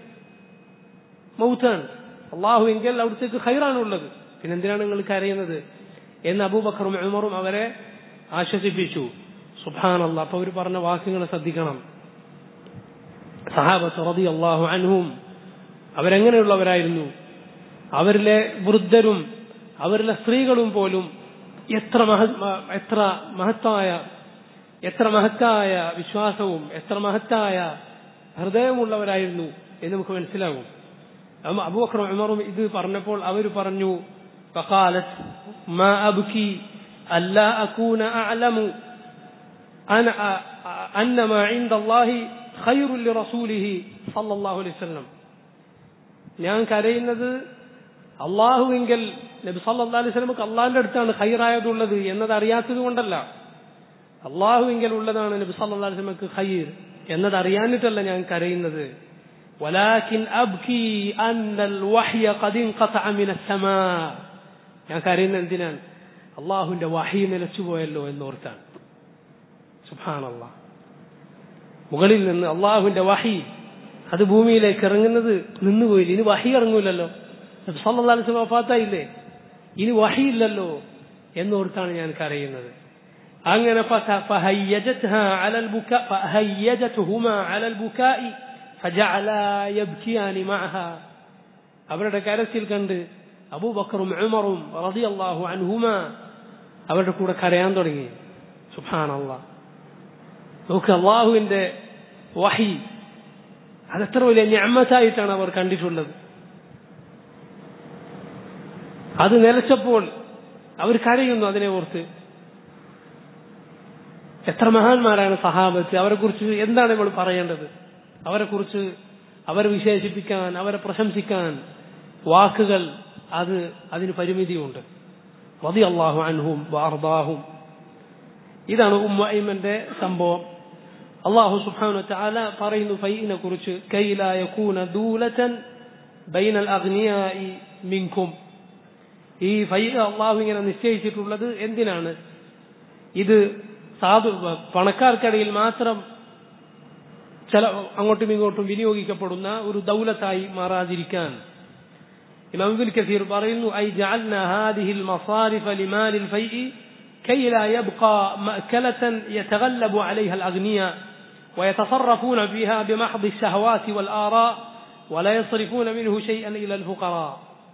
മൗത്താണ് അള്ളാഹു എങ്കിൽ അവിടുത്തേക്ക് ഖൈറാണ് ഉള്ളത് പിന്നെന്തിനാണ് നിങ്ങൾ കരയുന്നത് എന്ന് അബൂബക്കറും ഉമറും അവരെ ആശ്വസിപ്പിച്ചു സുബാനല്ല അപ്പൊ അവർ പറഞ്ഞ വാക്കുകൾ ശ്രദ്ധിക്കണം സഹാബത്ത് റതി അള്ളാഹു അൻഹും അവരെങ്ങനെയുള്ളവരായിരുന്നു അവരിലെ വൃദ്ധരും അവരിലെ സ്ത്രീകളും പോലും എത്ര മഹ എത്ര മഹത്തായ എത്ര മഹത്തായ വിശ്വാസവും എത്ര മഹത്തായ ഹൃദയമുള്ളവരായിരുന്നു എന്ന് നമുക്ക് മനസ്സിലാകും അബൂബക്കറും ഉമറും ഇത് പറഞ്ഞപ്പോൾ അവർ പറഞ്ഞു فقالت ما أبكي ألا أكون أعلم أنا أن ما عند الله خير لرسوله صلى الله عليه وسلم ഞാൻ കരയുന്നത് അള്ളാഹുവെങ്കിൽ നബി സല്ലാ അലൈഹി സ്വലമക്ക് അള്ളാഹിന്റെ അടുത്താണ് ഖൈറായതുള്ളത് എന്നത് അറിയാത്തത് കൊണ്ടല്ല അള്ളാഹുവെങ്കിൽ ഉള്ളതാണ് നബി സല്ലാ അലൈഹി സ്വലമക്ക് ഖൈർ എന്നത് അറിയാനിട്ടല്ല ഞാൻ കരയുന്നത് ولكن أبكي أن الوحي قد انقطع من السماء ഞാൻ കരയുന്ന എന്തിനാണ് അള്ളാഹുവിന്റെ വഹി നിലച്ചുപോയല്ലോ എന്നോർത്താണ് സുഭാനല്ല മുകളിൽ നിന്ന് അള്ളാഹുവിന്റെ വഹി അത് ഭൂമിയിലേക്ക് ഇറങ്ങുന്നത് നിന്നുപോയില്ല ഇനി വഹി ഇറങ്ങൂലല്ലോ സല്ലാസ് വഫാത്തായില്ലേ ഇനി വഹിയില്ലല്ലോ എന്നോർത്താണ് ഞാൻ കരയുന്നത് അങ്ങനെ فهيجتها على البكاء فهيجتهما على البكاء فجعلا يبكيان معها അവരുടെ കരച്ചിൽ കണ്ട് അബൂബക്കറും ഉമറും റളിയല്ലാഹു അൻഹുമ അവരുടെ കൂടെ കരയാൻ തുടങ്ങി സുബ്ഹാനല്ലാ നോക്ക് അള്ളാഹുവിന്റെ വഹി അതെത്ര വലിയ ഞാമത്തായിട്ടാണ് അവർ കണ്ടിട്ടുള്ളത് അത് നിലച്ചപ്പോൾ അവർ കരയുന്നു അതിനെ ഓർത്ത് എത്ര മഹാന്മാരാണ് സഹാബത്ത് അവരെ കുറിച്ച് എന്താണ് നമ്മൾ പറയേണ്ടത് അവരെ കുറിച്ച് അവരെ വിശേഷിപ്പിക്കാൻ അവരെ പ്രശംസിക്കാൻ വാക്കുകൾ അത് അതിന് പരിമിതിയുണ്ട് റതി അള്ളാഹു അൻഹും വാർദാഹും ഇതാണ് ഉമ്മന്റെ സംഭവം അള്ളാഹു സുബ്ഹാനഹു വതആല പറയുന്നു ഫൈനെ കുറിച്ച് കൈല യകൂന ദൂലതൻ ബൈനൽ അഗ്നിയായി മിൻകും ഈ ഫൈ അള്ളാഹു ഇങ്ങനെ നിശ്ചയിച്ചിട്ടുള്ളത് എന്തിനാണ് ഇത് സാധു പണക്കാർക്കിടയിൽ മാത്രം ചില അങ്ങോട്ടും ഇങ്ങോട്ടും വിനിയോഗിക്കപ്പെടുന്ന ഒരു ദൗലത്തായി മാറാതിരിക്കാൻ ഇമാം ഇബ്നു കസീർ പറയുന്നു ഐ ജഅൽന ഹാദിഹിൽ മസാരിഫ ലിമാലിൽ ഫൈഇ كي لا يبقى مأكلة يتغلب عليها الأغنياء ويتصرفون فيها بمحض الشهوات والآراء ولا يصرفون منه شيئا إلى الفقراء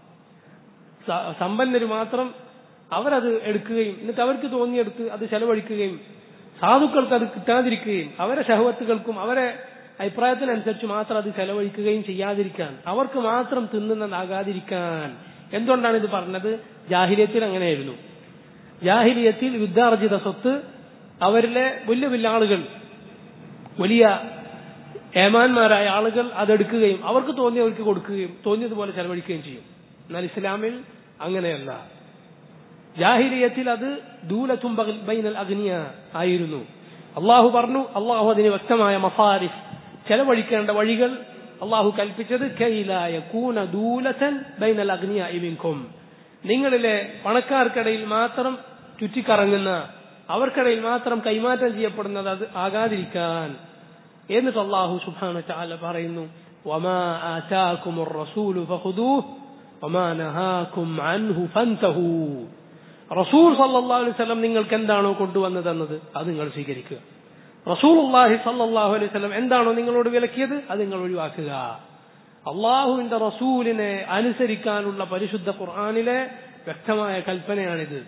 സമ്പന്നര് മാത്രം അവരത് എടുക്കുകയും എന്നിട്ട് അവർക്ക് തോന്നിയെടുത്ത് അത് ചെലവഴിക്കുകയും സാധുക്കൾക്ക് അത് കിട്ടാതിരിക്കുകയും അവരെ ശഹവത്തുകൾക്കും അവരെ അഭിപ്രായത്തിനനുസരിച്ച് മാത്രം അത് ചെലവഴിക്കുകയും ചെയ്യാതിരിക്കാൻ അവർക്ക് മാത്രം തിന്നുന്നതാകാതിരിക്കാൻ എന്തുകൊണ്ടാണ് ഇത് പറഞ്ഞത് ജാഹിര്യത്തിൽ അങ്ങനെയായിരുന്നു ജാഹിലിയത്തിൽ യുദ്ധാർജിത സ്വത്ത് അവരിലെ വലിയ വലിയ ആളുകൾ വലിയ ഏമാന്മാരായ ആളുകൾ അതെടുക്കുകയും അവർക്ക് തോന്നിയവർക്ക് കൊടുക്കുകയും തോന്നിയതുപോലെ ചെലവഴിക്കുകയും ചെയ്യും എന്നാൽ ഇസ്ലാമിൽ അങ്ങനെയല്ല ജാഹിലിയത്തിൽ അത് ദൂലത്തും ബൈനൽ അഗ്നിയ ആയിരുന്നു അള്ളാഹു പറഞ്ഞു അള്ളാഹു അതിന് വ്യക്തമായ മസാരിഫ് ചെലവഴിക്കേണ്ട വഴികൾ അള്ളാഹു കൽപ്പിച്ചത് കൈലായ കൂന ദൂലത്തൻ ബൈനൽ അഗ്നിയ ഇമിൻകും നിങ്ങളിലെ പണക്കാർക്കിടയിൽ മാത്രം ചുറ്റിക്കറങ്ങുന്ന അവർക്കിടയിൽ മാത്രം കൈമാറ്റം ചെയ്യപ്പെടുന്നത് അത് ആകാതിരിക്കാൻ എന്നിട്ട് അള്ളാഹു സുബാന ചാല പറയുന്നു وما آتاكم الرسول فخذوه وما نهاكم عنه فانتهوا റസൂൽ സല്ലല്ലാഹു അലൈഹി വസല്ലം നിങ്ങൾക്ക് എന്താണോ കൊണ്ടുവന്നതെന്നത് അത് നിങ്ങൾ സ്വീകരിക്കുക റസൂലുള്ളാഹി സല്ലല്ലാഹു അലൈഹി വസല്ലം എന്താണോ നിങ്ങളോട് വിലക്കിയത് അത് നിങ്ങൾ ഒഴിവാക്കുക അള്ളാഹുവിന്റെ റസൂലിനെ അനുസരിക്കാനുള്ള പരിശുദ്ധ ഖുർആാനിലെ വ്യക്തമായ കൽപ്പനയാണിത്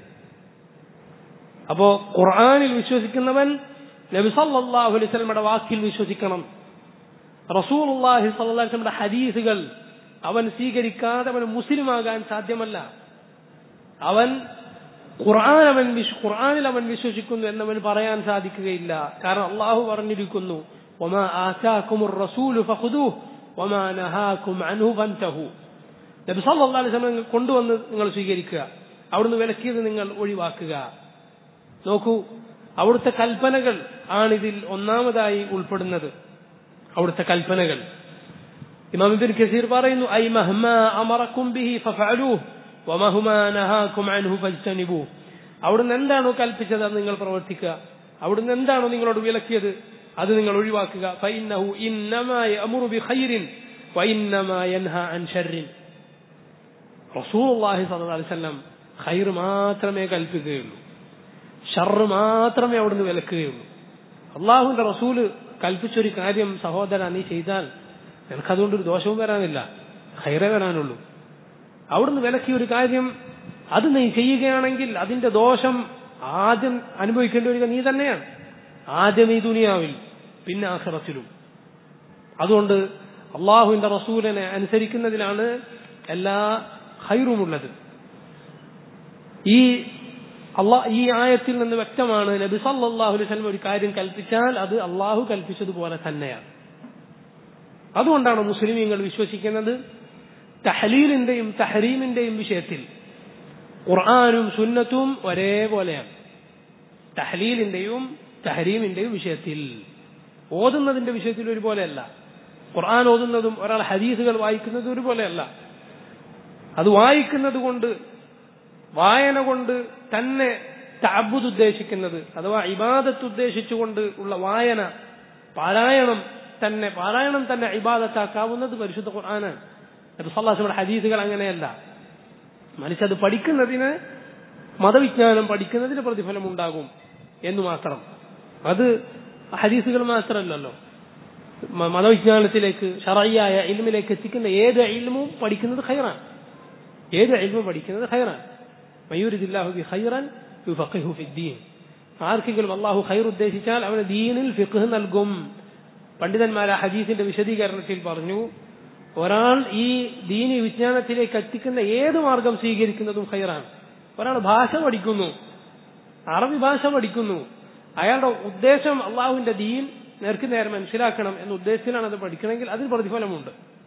അപ്പോ ഖുർആാനിൽ വിശ്വസിക്കുന്നവൻ നബി സല്ലല്ലാഹു അലൈഹി വസല്ലമയുടെ വാക്കിൽ വിശ്വസിക്കണം റസൂലുള്ളാഹി സല്ലല്ലാഹു അലൈഹി വസല്ലമയുടെ ഹദീസുകൾ അവൻ സ്വീകരിക്കാതെ അവൻ മുസ്ലിമാകാൻ സാധ്യമല്ല അവൻ ഖുർആൻ അവൻ ഖുർആനിൽ അവൻ വിശ്വസിക്കുന്നു എന്നവൻ പറയാൻ സാധിക്കുകയില്ല കാരണം അള്ളാഹു പറഞ്ഞിരിക്കുന്നു ഒമാ ആറ്റാക്കുമുർ റസൂലു ഫഖുദൂഹ് ഒമാ നഹാക്കും അൻഹു ഫൻതഹു നബി സല്ലല്ലാഹു അലൈഹി വസല്ലം കൊണ്ടുവന്ന് നിങ്ങൾ സ്വീകരിക്കുക അവിടുന്ന് വിലക്കിയത് നിങ്ങൾ ഒഴിവാക്കുക നോക്കൂ അവിടുത്തെ കൽപ്പനകൾ ആണിതിൽ ഒന്നാമതായി ഉൾപ്പെടുന്നത് അവിടുത്തെ കൽപ്പനകൾ ഇമാം ഇബ്നു കസീർ പറയുന്നു ഐ മഹ്മാ അമറക്കും ബിഹി ഫഫഅലൂഹ് വമഹുമാ നഹാക്കും അൻഹു ഫജ്തനിബൂഹ് അവിടുന്ന് എന്താണോ കൽപ്പിച്ചത് അത് നിങ്ങൾ പ്രവർത്തിക്കുക അവിടുന്ന് എന്താണോ നിങ്ങളോട് വിലക്കിയത് അത് നിങ്ങൾ ഒഴിവാക്കുക ഫഇന്നഹു ഇന്നമാ യഅമുറു ബിഖൈറിൻ വഇന്നമാ യൻഹാ അൻ ശർറിൻ റസൂലുള്ളാഹി സ്വല്ലല്ലാഹു അലൈഹി വസല്ലം ഖൈർ മാത്രമേ കൽപ്പിക്കുകയുള്ളൂ ഷർറ് മാത്രമേ അവിടുന്ന് വിലക്കുകയുള്ളൂ അള്ളാഹുവിന്റെ റസൂല് കൽപ്പിച്ചൊരു കാര്യം സഹോദര നീ ചെയ്താൽ നിനക്കതുകൊണ്ടൊരു ദോഷവും വരാനില്ല ഖൈറേ വരാനുള്ളൂ അവിടുന്ന് വിലക്കിയ ഒരു കാര്യം അത് നീ ചെയ്യുകയാണെങ്കിൽ അതിന്റെ ദോഷം ആദ്യം അനുഭവിക്കേണ്ടി വരിക നീ തന്നെയാണ് ആദ്യം ഈ ദുനിയാവിൽ പിന്നെ ആഖിറത്തിലും അതുകൊണ്ട് അള്ളാഹുവിന്റെ റസൂലിനെ അനുസരിക്കുന്നതിലാണ് എല്ലാ ഹൈറുമുള്ളത് ഈ അള്ളാ ഈ ആയത്തിൽ നിന്ന് വ്യക്തമാണ് നബി സല്ലല്ലാഹു അലൈഹി വസല്ലം ഒരു കാര്യം കൽപ്പിച്ചാൽ അത് അള്ളാഹു കൽപ്പിച്ചതുപോലെ തന്നെയാണ് അതുകൊണ്ടാണ് മുസ്ലിമീങ്ങൾ വിശ്വസിക്കുന്നത് തഹലീലിന്റെയും തഹരീമിന്റെയും വിഷയത്തിൽ ഖുർആാനും സുന്നത്തും ഒരേപോലെയാണ് തഹലീലിന്റെയും തഹരീമിന്റെയും വിഷയത്തിൽ ഓതുന്നതിന്റെ വിഷയത്തിൽ ഒരുപോലെയല്ല ഖുർആൻ ഓതുന്നതും ഒരാൾ ഹദീസുകൾ വായിക്കുന്നതും ഒരുപോലെയല്ല അത് വായിക്കുന്നത് കൊണ്ട് വായന കൊണ്ട് തന്നെ തഅബ്ബുദ് ഉദ്ദേശിക്കുന്നത് അഥവാ ഇബാദത്ത് ഉദ്ദേശിച്ചുകൊണ്ട് ഉള്ള വായന പാരായണം തന്നെ പാരായണം തന്നെ ഇബാദത്താക്കാവുന്നത് പരിശുദ്ധ ഖുർആനാണ് നബിസ്വല്ലാസിയുടെ ഹദീസുകൾ അങ്ങനെയല്ല മനുഷ്യത് പഠിക്കുന്നതിന് മതവിജ്ഞാനം പഠിക്കുന്നതിന് പ്രതിഫലം ഉണ്ടാകും എന്ന് മാത്രം അത് ഹദീസുകൾ മാത്രമല്ലല്ലോ മ- മതവിജ്ഞാനത്തിലേക്ക് ഷറയ്യായ ഇൽമിലേക്ക് എത്തിക്കുന്ന ഏത് ഇൽമും പഠിക്കുന്നത് ഖൈറാൻ ഏത് ഇൽമും പഠിക്കുന്നത് ഖൈറാൻ മയൂരിദില്ലാഹു ബി ഖൈറൻ യുഫഖിഹു ഫിദ്ദീൻ ആർക്കെങ്കിലും അള്ളാഹു ഖൈർ ഉദ്ദേശിച്ചാൽ അവന് ദീനിൽ ഫിഖ് നൽകും പണ്ഡിതന്മാർ ആ ഹദീസിന്റെ വിശദീകരണത്തിൽ പറഞ്ഞു ഒരാൾ ഈ ദീനി വിജ്ഞാനത്തിലേക്ക് എത്തിക്കുന്ന ഏത് മാർഗം സ്വീകരിക്കുന്നതും ഖൈറാണ് ഒരാൾ ഭാഷ പഠിക്കുന്നു അറബി ഭാഷ പഠിക്കുന്നു അയാളുടെ ഉദ്ദേശം അള്ളാഹുവിന്റെ ദീൻ നേർക്ക് നേരെ മനസ്സിലാക്കണം എന്ന ഉദ്ദേശത്തിലാണ് അത് പഠിക്കണമെങ്കിൽ അതിന് പ്രതിഫലമുണ്ട്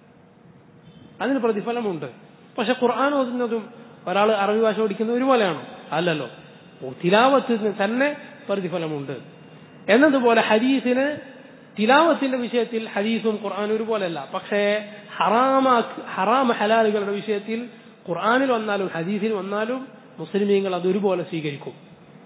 അതിന് പ്രതിഫലമുണ്ട് പക്ഷെ ഖുർആൻ ഓതുന്നതും ഒരാൾ അറബി ഭാഷ പഠിക്കുന്ന ഒരുപോലെയാണോ അല്ലല്ലോ തിലാവത്തിന് തന്നെ പ്രതിഫലമുണ്ട് എന്നതുപോലെ ഹദീസിന് തിലാവത്തിന്റെ വിഷയത്തിൽ ഹദീസും ഖുർആൻ ഒരുപോലെയല്ല പക്ഷേ ഹറാമ ഹറാമ ഹലാലുകളുടെ വിഷയത്തിൽ ഖുർആനിൽ വന്നാലും ഹദീസിൽ വന്നാലും മുസ്ലിമീങ്ങൾ അത് ഒരുപോലെ സ്വീകരിക്കും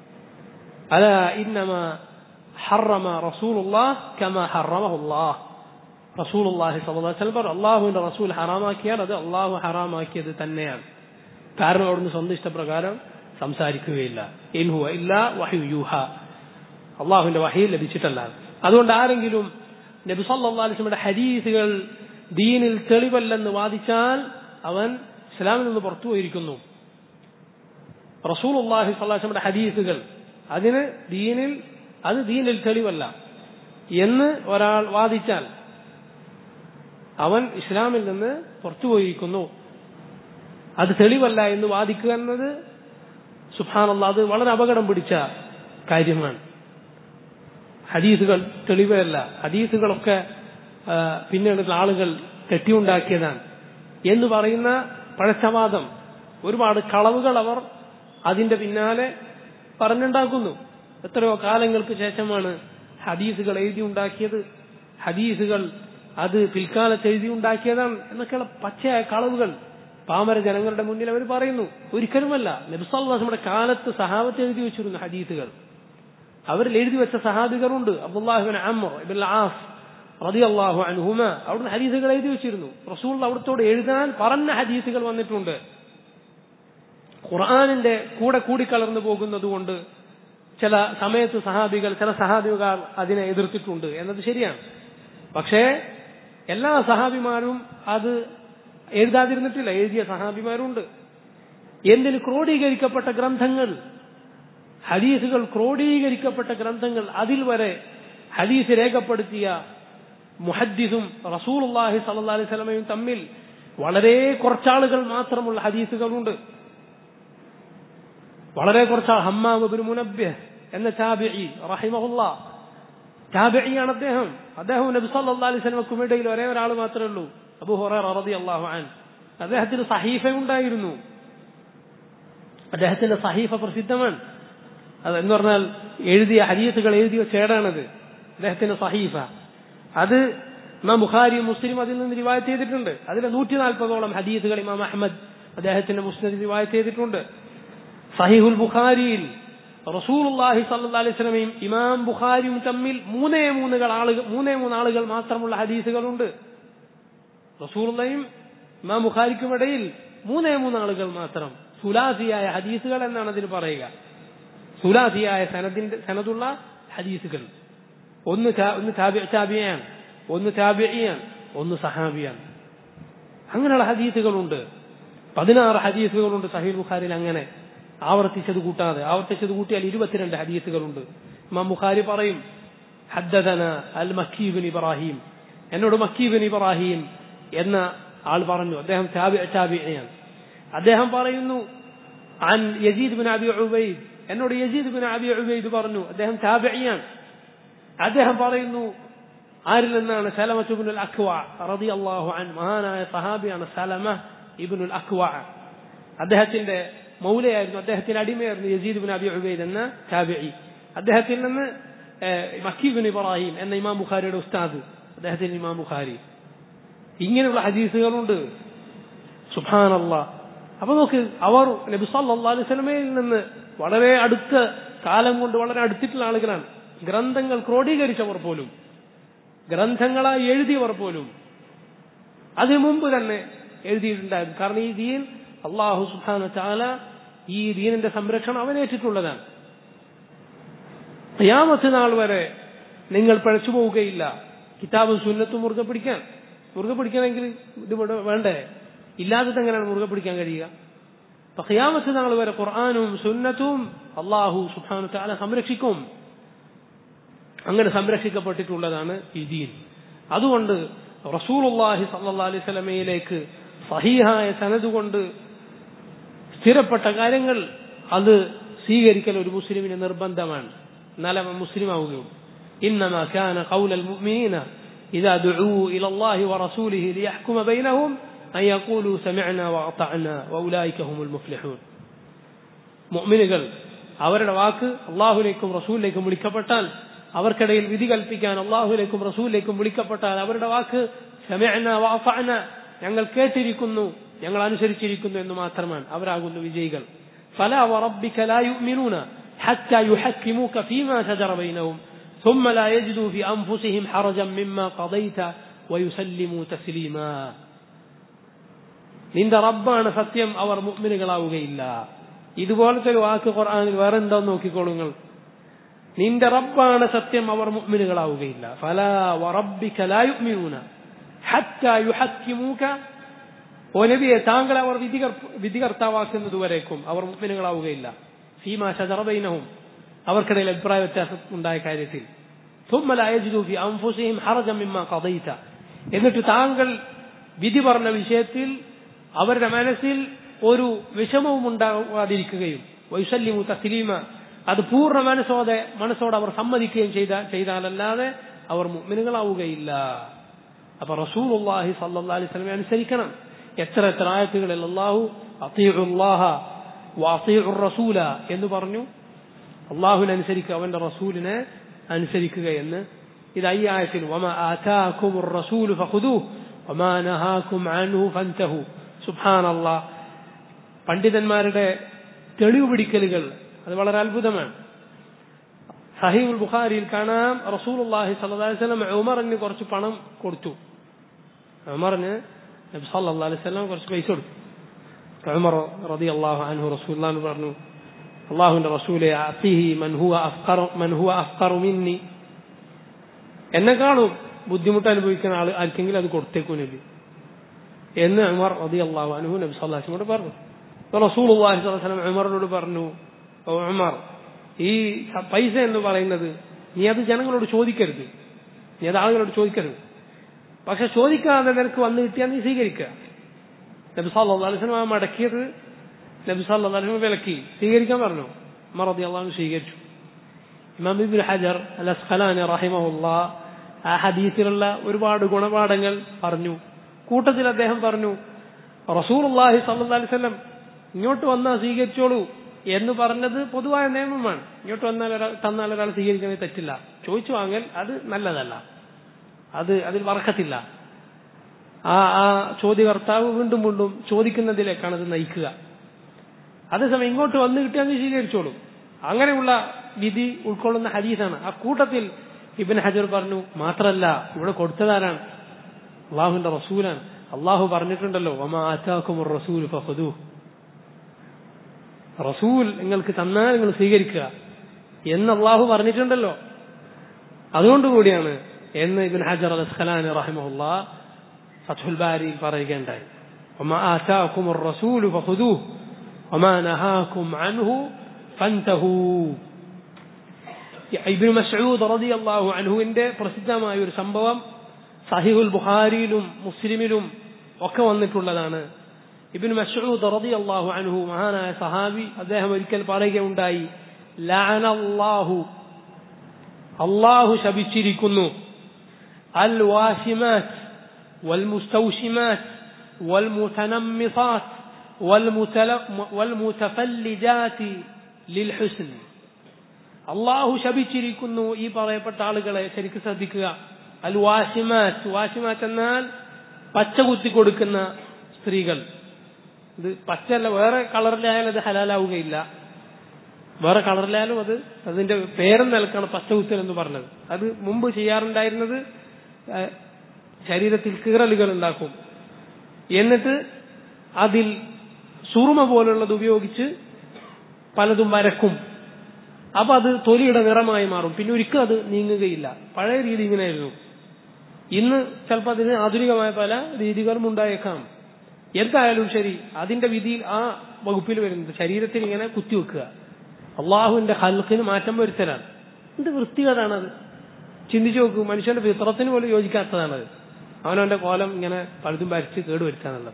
അല ഇന്നമ ഹറമ റസൂലുള്ളാഹ് കമാ ഹറമഹുല്ലാഹ് റസൂലുള്ളാഹി സ്വല്ലല്ലാഹു അലൈഹി വസല്ലം അള്ളാഹുവിന്റെ റസൂൽ ഹറാമാക്കിയാൽ അത് അള്ളാഹു ഹറാമാക്കിയത് തന്നെയാണ് കാരണം അവിടുന്ന് സ്വന്തം ഇഷ്ടപ്രകാരം സംസാരിക്കുകയില്ല ഇൻഹുവ ഇല്ല വഹയു യൂഹ അള്ളാഹുവിന്റെ വഹി ലഭിച്ചിട്ടല്ല അതുകൊണ്ട് ആരെങ്കിലും നബി സല്ലല്ലാഹു അലൈഹി വസല്ലമയുടെ ഹദീസുകൾ ദീനിൽ തെളിവല്ലെന്ന് വാദിച്ചാൽ അവൻ ഇസ്ലാമിൽ നിന്ന് പുറത്തു പോയിരിക്കുന്നു റസൂലുള്ളാഹി സ്വല്ലല്ലാഹു അലൈഹി വസല്ലമയുടെ ഹദീസുകൾ അതിന് ദീനിൽ അത് ദീനിൽ തെളിവല്ല എന്ന് ഒരാൾ വാദിച്ചാൽ അവൻ ഇസ്ലാമിൽ നിന്ന് പുറത്തുപോയിരിക്കുന്നു അത് തെളിവല്ല എന്ന് വാദിക്കുക എന്നത് സുഹാനല്ല അത് വളരെ അപകടം പിടിച്ച കാര്യമാണ് ഹദീസുകൾ തെളിവല്ല ഹദീസുകളൊക്കെ ആ, പിന്നീടുള്ള ആളുകൾ കെട്ടിയുണ്ടാക്കിയതാണ് എന്ന് പറയുന്ന പഴച്ചവാദം ഒരുപാട് കളവുകൾ അവർ അതിന്റെ പിന്നാലെ പറഞ്ഞുണ്ടാക്കുന്നു എത്രയോ കാലങ്ങൾക്ക് ശേഷമാണ് ഹദീസുകൾ എഴുതി ഉണ്ടാക്കിയത് ഹദീസുകൾ അത് പിൽക്കാലത്ത് എഴുതി ഉണ്ടാക്കിയതാണ് എന്നൊക്കെയുള്ള പച്ചയായ കളവുകൾ പാമര ജനങ്ങളുടെ മുന്നിൽ അവർ പറയുന്നു ഒരിക്കലുമല്ല നബിസ്വല്ലാസിന്റെ കാലത്ത് സഹാബത്ത് എഴുതി വെച്ചിരുന്നു ഹദീസുകൾ അവരിൽ എഴുതി വെച്ച സഹാബികരുണ്ട് അബ്ദുല്ലാഹിബിൻ അമ്മർ ഇബിൻ ആസ് റളിയല്ലാഹു അൻഹുമ അവിടുന്ന് ഹദീസുകൾ എഴുതി വെച്ചിരുന്നു റസൂൽ അവിടത്തോട് എഴുതാൻ പറഞ്ഞ ഹദീസുകൾ വന്നിട്ടുണ്ട് ഖുർആാനിന്റെ കൂടെ കൂടിക്കലർന്നു പോകുന്നത് കൊണ്ട് ചില സമയത്ത് സഹാബികൾ ചില സഹാബികൾ അതിനെ എതിർത്തിട്ടുണ്ട് എന്നത് ശരിയാണ് പക്ഷേ എല്ലാ സഹാബിമാരും അത് എഴുതാതിരുന്നിട്ടില്ല എഴുതിയ സഹാബിമാരുണ്ട് എന്തിന് ക്രോഡീകരിക്കപ്പെട്ട ഗ്രന്ഥങ്ങൾ ഹദീസുകൾ ക്രോഡീകരിക്കപ്പെട്ട ഗ്രന്ഥങ്ങൾ അതിൽ വരെ ഹദീസ് രേഖപ്പെടുത്തിയ മുഹദ്ദിസും റസൂലുള്ളാഹി സല്ലല്ലാഹു അലൈഹി വസല്ലമയും തമ്മിൽ വളരെ കുറച്ചാളുകൾ മാത്രമുള്ള ഹദീസുകളുണ്ട് വളരെ കുറച്ച് ഹമ്മാം ഇബ്നു മുനബ്ബിഹ് എന്ന താബിഈ റഹിമഹുല്ലാ താബിഈയാണ് അദ്ദേഹം അദ്ദേഹം നബി സല്ലല്ലാഹു അലൈഹി വസല്ലമക്കും ഇടയിൽ ഒരേ ഒരാൾ മാത്രമേ ഉള്ളൂ അബൂ ഹുറൈറ റളിയല്ലാഹു അൻ അദ്ദേഹത്തിന് സഹീഫ ഉണ്ടായിരുന്നു അദ്ദേഹത്തിന്റെ സഹീഫ പ്രസിദ്ധമാണ് അത് എന്ന് പറഞ്ഞാൽ എഴുതിയ ഹദീസുകൾ എഴുതിയ ചേടാണത് അദ്ദേഹത്തിന്റെ സഹീഫ അത് ഇമാം ബുഖാരി മുസ്ലിം അതിൽ നിന്ന് റിവായത്ത് ചെയ്തിട്ടുണ്ട് അതിൽ നൂറ്റി നാൽപ്പതോളം ഹദീസുകൾ ഇമാം അഹമ്മദ് അദ്ദേഹത്തിന്റെ മുസ്ലിം റിവായത്ത് ചെയ്തിട്ടുണ്ട് സഹീഹുൽ ബുഖാരിയിൽ റസൂലുള്ളാഹി സല്ലല്ലാഹു അലൈഹി വസല്ലമയും ഇമാം ബുഖാരിയും തമ്മിൽ മൂന്നേ മൂന്നുകൾ ആളുകൾ മൂന്നേ മൂന്ന് ആളുകൾ മാത്രമുള്ള ഹദീസുകളുണ്ട് റസൂലുള്ളയും ഇമാം ബുഖാരിക്കും ഇടയിൽ മൂന്നേ മൂന്ന് ആളുകൾ മാത്രം സുലാസിയായ ഹദീസുകൾ എന്നാണ് അതിന് പറയുക സുലാസിയായ സനദിന്റെ സനദുള്ള ഹദീസുകൾ ഒന്ന് താ- ഒന്ന് താബിയാണ് ഒന്ന് താബിയാണ് ഒന്ന് സഹാബിയാണ് അങ്ങനെയുള്ള ഹദീസുകളുണ്ട് പതിനാറ് ഹദീസുകളുണ്ട് സഹീൽ ബുഖാരിൽ അങ്ങനെ ആവർത്തിച്ചത് കൂട്ടാതെ ആവർത്തിച്ചത് കൂട്ടിയാൽ ഇരുപത്തിരണ്ട് ഹദീസുകളുണ്ട് ഇമാം ബുഖാരി പറയും ഹദ്ദന അൽ മക്കീബിൻ ഇബ്രാഹിം എന്നോട് മക്കീബിൻ ഇബ്രാഹിം എന്ന ആൾ പറഞ്ഞു അദ്ദേഹം താബിയാണ് അദ്ദേഹം പറയുന്നു عن يزيد بن أبي عبيد എന്നോട് യസീദ് ബിൻ അബി ഉബൈദ് പറഞ്ഞു അദ്ദേഹം താബിയാണ് അദ്ദേഹം പറയുന്നു ആരിൽ നിന്നാണ് സലമത്ത് ഇബ്നുൽ അക്വ റളിയല്ലാഹു അൻ മഹാനായ സഹാബിയാണ് സലമ ഇബ്നുൽ അക്വ അദ്ദേഹത്തിന്റെ മൗലയായിരുന്നു അദ്ദേഹത്തിന്റെ അടിമയായിരുന്നു യസീദ് ബിൻ അബി ഉബൈദ് എന്ന താബിഇ അദ്ദേഹത്തിൽ നിന്ന് മക്കീബ് ബിൻ ഇബ്രാഹിം എന്ന ഇമാം ബുഖാരിയുടെ ഉസ്താദ് അദ്ദേഹത്തിന്റെ ഇമാം ബുഖാരി ഇങ്ങനെയുള്ള ഹദീസുകളുണ്ട് സുബാനല്ലാ അപ്പൊ നോക്ക് അവർ നബി സല്ലല്ലാഹു അലൈഹി വസല്ലമയിൽ നിന്ന് വളരെ അടുത്ത കാലം കൊണ്ട് വളരെ അടുത്തിട്ടുള്ള ആളുകളാണ് ഗ്രന്ഥങ്ങൾ ക്രോഡീകരിച്ചവർ പോലും ഗ്രന്ഥങ്ങളായി എഴുതിയവർ പോലും അതിനു മുമ്പ് തന്നെ എഴുതിയിട്ടുണ്ടായിരുന്നു കാരണം ഈ ദീൻ അള്ളാഹു സുഹാന ചാല ഈ ദീനിന്റെ സംരക്ഷണം അവനേറ്റിട്ടുള്ളതാണ് ഖിയാമത്ത് നാൾ വരെ നിങ്ങൾ പഴച്ചു പോവുകയില്ല കിതാബും സുന്നത്തും മുറുകെ പിടിക്കാൻ മുറുകെ പിടിക്കണമെങ്കിൽ ഇത് ഇവിടെ വേണ്ടേ ഇല്ലാത്തത് എങ്ങനെയാണ് മുറുകെ പിടിക്കാൻ കഴിയുക അപ്പൊ ഖിയാമത്ത് നാൾ വരെ ഖുർആാനും സുന്നത്തും അള്ളാഹു സുഹാനു ചാല സംരക്ഷിക്കും അങ്ങനെ സംരക്ഷിക്കപ്പെട്ടിട്ടുള്ളതാണ് ഈ ദീൻ അതുകൊണ്ട് റസൂലുള്ളാഹി സല്ലല്ലാഹു അലൈഹി സ്വലമയിലേക്ക് സഹീഹായ സനത് കൊണ്ട് സ്ഥിരപ്പെട്ട കാര്യങ്ങൾ അത് സ്വീകരിക്കൽ ഒരു മുസ്ലിമിന് നിർബന്ധമാണ് എന്നാലേ അവൻ മുസ്ലിം ആവുകയുള്ളൂ إنما كان قول المؤمنين إذا دعوا إلى الله ورسوله ليحكم بينهم أن يقولوا سمعنا وأطعنا وأولئك هم المفلحون മുഅ്മിനുകൾ അവരുടെ വാക്ക് അള്ളാഹുലേക്കും റസൂലിലേക്കും വിളിക്കപ്പെട്ടാൽ അവർക്കിടയിൽ വിധി കൽപ്പിക്കാൻ അള്ളാഹുലേക്കും റസൂലിലേക്കും വിളിക്കപ്പെട്ടാൽ അവരുടെ വാക്ക് സമയന വാഫഅന ഞങ്ങൾ കേട്ടിരിക്കുന്നു ഞങ്ങൾ അനുസരിച്ചിരിക്കുന്നു എന്ന് മാത്രമാണ് അവരാകുന്നു വിജയികൾ فلا وربك لا يؤمنون حتى يحكموك فيما شجر بينهم ثم لا يجدوا في أنفسهم حرجا مما قضيت ويسلموا تسليما നിന്റെ റബ്ബാണ് സത്യം അവർ മുഅ്മിനുകളാവുകയില്ല ഇതുപോലത്തെ ഒരു വാക്ക് ഖുർആനിൽ വേറെ എന്താ നോക്കിക്കോളൂ നിങ്ങൾ നിന്റെ റബ്ബാണ് സത്യം അവർ മുഅ്മിനുകളാവുകയില്ല ഫലാ വറബ്ബിക ലാ യുഅ്മിനൂന ഹത്താ യുഹക്കിമൂക ഓ നബിയെ താങ്കൾ അവർ വിധികർ വിധികർത്താവാക്കുന്നത് വരേക്കും അവർ മുഅ്മിനുകളാവുകയില്ല ഫീമാ ഷജറ ബൈനഹും അവർക്കിടയിൽ അഭിപ്രായ വ്യത്യാസം ഉണ്ടായ കാര്യത്തിൽ ثم لا يجدوا في أنفسهم حرجا مما قضيت എന്നിട്ട് താങ്കൾ വിധി പറഞ്ഞ വിഷയത്തിൽ അവരുടെ മനസ്സിൽ ഒരു വിഷമവും ഉണ്ടാകാതിരിക്കുകയും വൈശല്യമു തസ്ലീമ അത് പൂർണ്ണ മനസ്സോടെ മനസ്സോടെ അവർ സമ്മതിക്കുകയും ചെയ്ത ചെയ്താലല്ലാതെ അവർ മുഅ്മിനുകളാവുകയില്ല അപ്പൊ റസൂലുള്ളാഹി സല്ലല്ലാഹു അലൈഹി വസല്ലം അനുസരിക്കണം എത്ര എത്ര ആയത്തുകളിൽ അല്ലാഹു അത്തീഉല്ലാഹ വഅത്തീഉർ റസൂല എന്ന് പറഞ്ഞു അള്ളാഹുവിനെ അനുസരിക്കുക അവന്റെ റസൂലിനെ അനുസരിക്കുക എന്ന് ഇത് ഈ ആയത്തിൽ വമ ആതാകുമുർ റസൂലു ഫഖുദൂഹു വമാ നഹാകും അൻഹു ഫൻതഹു സുബ്ഹാനല്ലാഹ് പണ്ഡിതന്മാരുടെ തെളിവ് പിടിക്കലുകൾ അത് വളരെ അത്ഭുതമാണ് സഹീബുൽ ബുഖാരിയിൽ കാണാം റസൂലുള്ളാഹി സ്വല്ലല്ലാഹി അലൈഹി വസല്ലം ഉമറിന് കുറച്ച് പണം കൊടുത്തു ഉമറിന് നബി സല്ലല്ലാഹു അലൈഹി വസല്ലം കുറച്ച് പൈസ കൊടുത്തു ഉമർ റളിയല്ലാഹു അൻഹു റസൂലുള്ളാഹി പറഞ്ഞു അള്ളാഹുവിന്റെ റസൂലെ അത്തിഹി മൻഹുവ അഫ്കറു മൻഹുവ അഫ്കറു മിന്നി എന്നെക്കാളും ബുദ്ധിമുട്ട് അനുഭവിക്കുന്ന ആൾ ആർക്കെങ്കിലും അത് കൊടുത്തേക്കൂ നബി എന്ന് ഉമർ റതി അള്ളാഹു അനുഹു നബി സല്ലാസിനോട് പറഞ്ഞു റസൂൽ അള്ളാഹി സ്വലം ഉമറിനോട് പറഞ്ഞു "ഓ ഉമർ ഈ പൈസ എന്ന് പറയുന്നത് നീ അത് ജനങ്ങളോട് ചോദിക്കരുത് നീ അത് ആളുകളോട് ചോദിക്കരുത് പക്ഷെ ചോദിക്കാതെ നിനക്ക് വന്നു കിട്ടിയാൽ നീ സ്വീകരിക്കുക നബി സല്ലാ അലിസ്ലം മടക്കിയത് നബി സല്ലാ അലിസ്ലം വിലക്കി സ്വീകരിക്കാൻ പറഞ്ഞു ഉമർ റതി അള്ളാഹു സ്വീകരിച്ചു ഇമാം ഇബ്നു ഹജർ അൽ അസ്ഖലാനി റഹിമഹുല്ലാ ആ ഹദീസിലുള്ള ഒരുപാട് ഗുണപാഠങ്ങൾ പറഞ്ഞു കൂട്ടത്തിൽ അദ്ദേഹം പറഞ്ഞു റസൂർല്ലാഹി സല്ലാ അലിസ്ലം ഇങ്ങോട്ട് വന്നാൽ സ്വീകരിച്ചോളൂ എന്ന് പറഞ്ഞത് പൊതുവായ നിയമമാണ് ഇങ്ങോട്ട് വന്നാൽ ഒരാൾ തന്നാൽ ഒരാൾ സ്വീകരിക്കുന്നത് തെറ്റില്ല ചോദിച്ചു വാങ്ങൽ അത് നല്ലതല്ല അത് അതിൽ വറക്കത്തില്ല ആ ആ ചോദ്യകർത്താവ് വീണ്ടും വീണ്ടും ചോദിക്കുന്നതിലേക്കാണ് അത് നയിക്കുക അതേസമയം ഇങ്ങോട്ട് വന്നു കിട്ടിയാൽ നീ സ്വീകരിച്ചോളൂ അങ്ങനെയുള്ള വിധി ഉൾക്കൊള്ളുന്ന ഹദീസാണ് ആ കൂട്ടത്തിൽ ഇബിൻ ഹജർ പറഞ്ഞു മാത്രല്ല ഇവിടെ കൊടുത്തതാരാണ് അള്ളാഹുവിന്റെ റസൂലാണ് അള്ളാഹു പറഞ്ഞിട്ടുണ്ടല്ലോ ഒമാ ആറ്റാക്കും റസൂൽ ഫഹദു റസൂൽ നിങ്ങൾക്ക് തന്നാൽ നിങ്ങൾ സ്വീകരിക്കുക എന്ന് അള്ളാഹു പറഞ്ഞിട്ടുണ്ടല്ലോ അതുകൊണ്ടുകൂടിയാണ് എന്ന് ഇബിൻ ഹജർ അൽ അസ്ഖലാൻ റഹിമഹുല്ല ഫത്തുൽ ബാരിയിൽ പറയുകയുണ്ടായി ഒമാ ആറ്റാക്കും റസൂൽ ഫഹദു ഒമാ നഹാക്കും അൻഹു ഫൻതഹൂ ഇബിൻ മസ്ഊദ് റളിയല്ലാഹു അൻഹുവിന്റെ പ്രസിദ്ധമായ ഒരു സംഭവം സഹിഹുൽ ബുഖാരിയിലും മുസ്ലിമിലും ഒക്കെ വന്നിട്ടുള്ളതാണ് ഇബിൻ മസ്ഊദ് റളിയല്ലാഹു അൻഹു മഹാനായ സഹാബി അദ്ദേഹം ഒരിക്കൽ പറയുകയുണ്ടായി ലഅനല്ലാഹു അല്ലാഹു ശപിച്ചിരിക്കുന്നു അൽ വാഷിമാത്ത് വൽ മുസ്തൗഷിമാത്ത് വൽ മുതനമ്മിസാത്ത് والمتفلجات للحسن അള്ളാഹു ശപിച്ചിരിക്കുന്നു ഈ പറയപ്പെട്ട ആളുകളെ ശരിക്കും ശ്രദ്ധിക്കുക അൽ വാഷിമാറ്റ് വാഷിമാറ്റ് എന്നാൽ പച്ച കുത്തി കൊടുക്കുന്ന സ്ത്രീകൾ ഇത് പച്ചല്ല വേറെ കളറിലായാലും അത് ഹലാലാവുകയില്ല വേറെ കളറിലായാലും അത് അതിന്റെ പേരും നിലക്കാണ് പച്ച കുത്തൽ എന്ന് പറഞ്ഞത് അത് മുമ്പ് ചെയ്യാറുണ്ടായിരുന്നത് ശരീരത്തിൽ കീറലുകൾ ഉണ്ടാക്കും എന്നിട്ട് അതിൽ സുറുമ പോലുള്ളത് ഉപയോഗിച്ച് പലതും വരക്കും അപ്പൊ അത് തൊലിയുടെ നിറമായി മാറും പിന്നെ ഒരിക്കലും അത് നീങ്ങുകയില്ല പഴയ രീതി ഇങ്ങനെയായിരുന്നു ഇന്ന് ചിലപ്പോൾ അതിന് ആധുനികമായ പല രീതികളും ഉണ്ടായേക്കാം എന്തായാലും ശരി അതിന്റെ വിധിയിൽ ആ വകുപ്പിൽ വരുന്നത് ശരീരത്തിൽ ഇങ്ങനെ കുത്തിവെക്കുക അള്ളാഹുവിന്റെ ഹൽക്കിന് മാറ്റം വരുത്തലാണ് എന്ത് വൃത്തികേടാണത് ചിന്തിച്ചു നോക്കൂ മനുഷ്യന്റെ ഫിത്രത്തിന് പോലും യോജിക്കാത്തതാണത് അവനവന്റെ കോലം ഇങ്ങനെ പലതും വരച്ച് കേടുവരുത്താനുള്ളത്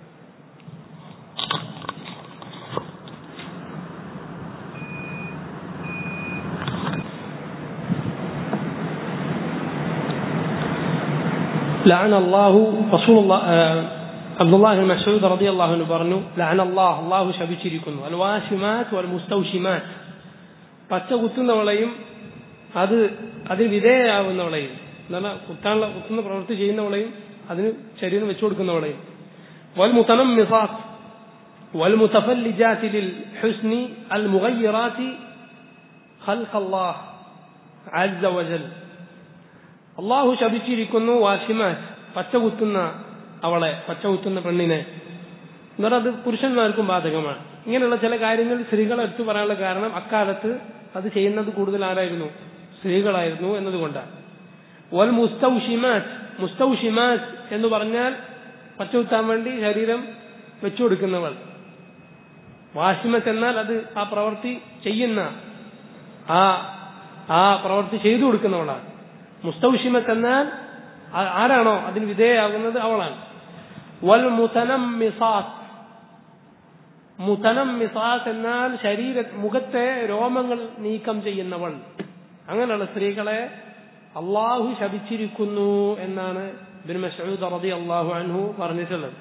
لعن الله رسول الله عبد الله بن مسعود رضي الله عنه പറഞ്ഞു لعن الله അള്ളാഹു ശപിച്ചിരിക്കുന്നു الواشمات والمستوشمات പച്ച കുത്തുന്നവളെയും അത് അതിന് വിധേയയാവുന്നവളെയും എന്നാൽ കുത്താനുള്ള കുത്തുന്ന പ്രവൃത്തി ചെയ്യുന്നവളെയും അതിന് ശരീരം വെച്ചു കൊടുക്കുന്നവളെയും والمتنمصات والمتفلجات للحسن المغيرات خلق الله عز وجل അള്ളാഹു ശപിച്ചിരിക്കുന്നു വാഷിമാറ്റ് പച്ച കുത്തുന്ന അവളെ പച്ച കുത്തുന്ന പെണ്ണിനെ എന്നാൽ അത് പുരുഷന്മാർക്കും ബാധകമാണ് ഇങ്ങനെയുള്ള ചില കാര്യങ്ങൾ സ്ത്രീകളെ എടുത്തു പറയാനുള്ള കാരണം അക്കാലത്ത് അത് ചെയ്യുന്നത് കൂടുതൽ ആരായിരുന്നു സ്ത്രീകളായിരുന്നു എന്നതുകൊണ്ടാണ് വൽ മുസ്തൗഷിമാറ്റ് മുസ്തൗഷിമാറ്റ് എന്ന് പറഞ്ഞാൽ പച്ച കുത്താൻ വേണ്ടി ശരീരം വെച്ചു കൊടുക്കുന്നവൾ വാഷിമത്ത് എന്നാൽ അത് ആ പ്രവൃത്തി ചെയ്യുന്ന ആ ആ പ്രവൃത്തി ചെയ്തു കൊടുക്കുന്നവളാണ് മുസ്തൗഷിമത്ത് എന്നാൽ ആരാണോ അതിന് വിധേയയാകുന്നത് അവളാണ് വൽ മുതനമ്മിസാത്ത് മുതനമ്മിസാത്ത് എന്നാൽ ശരീര മുഖത്തെ രോമങ്ങൾ നീക്കം ചെയ്യുന്നവൾ അങ്ങനെയുള്ള സ്ത്രീകളെ അള്ളാഹു ശപിച്ചിരിക്കുന്നു എന്നാണ് ബിൻ മസൂദ് റതി അള്ളാഹു അൻഹു പറഞ്ഞിട്ടുള്ളത്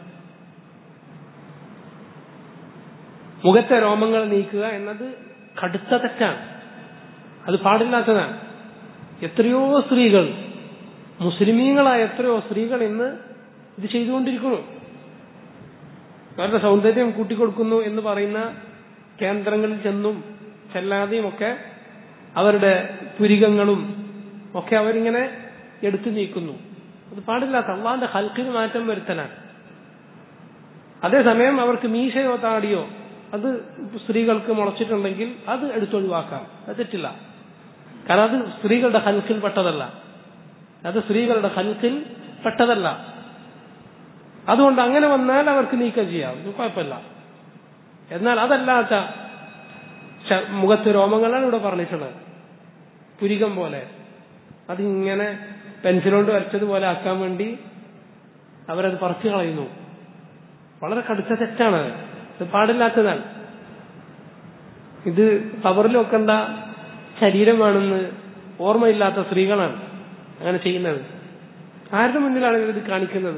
മുഖത്തെ രോമങ്ങൾ നീക്കുക എന്നത് കടുത്ത തെറ്റാണ് അത് പാടില്ലാത്തതാണ് എത്രയോ സ്ത്രീകൾ മുസ്ലിമീങ്ങളായ എത്രയോ സ്ത്രീകൾ ഇന്ന് ഇത് ചെയ്തുകൊണ്ടിരിക്കുന്നു അവരുടെ സൗന്ദര്യം കൂട്ടിക്കൊടുക്കുന്നു എന്ന് പറയുന്ന കേന്ദ്രങ്ങളിൽ ചെന്നും ചെല്ലാതെയും ഒക്കെ അവരുടെ പുരികങ്ങളും ഒക്കെ അവരിങ്ങനെ എടുത്തു നീക്കുന്നു അത് പാടില്ലാത്ത അള്ളാന്റെ ഹൽക്കിന് മാറ്റം വരുത്തലാണ് അതേസമയം അവർക്ക് മീശയോ താടിയോ അത് സ്ത്രീകൾക്ക് മുളച്ചിട്ടുണ്ടെങ്കിൽ അത് എടുത്തൊഴിവാക്കാം അത് തെറ്റില്ല കാരണം അത് സ്ത്രീകളുടെ ഹൽക്കിൽ പെട്ടതല്ല അത് സ്ത്രീകളുടെ ഹൽക്കിൽ പെട്ടതല്ല അതുകൊണ്ട് അങ്ങനെ വന്നാൽ അവർക്ക് നീക്കം ചെയ്യാം ഇത് കുഴപ്പമില്ല എന്നാൽ അതല്ലാത്ത മുഖത്ത് രോമങ്ങളാണ് ഇവിടെ പറഞ്ഞിട്ടുള്ളത് പുരികം പോലെ അതിങ്ങനെ പെൻസിലുകൊണ്ട് വരച്ചതുപോലെ ആക്കാൻ വേണ്ടി അവരത് പറിച്ചു കളയുന്നു വളരെ കടുത്ത തെറ്റാണ് ഇത് പാടില്ലാത്തതാണ് ഇത് കവറിൽ വെക്കേണ്ട ശരീരമാണെന്ന് ഓർമ്മയില്ലാത്ത സ്ത്രീകളാണ് അങ്ങനെ ചെയ്യുന്നത് ആരുടെ മുന്നിലാണ് ഇവരിത് കാണിക്കുന്നത്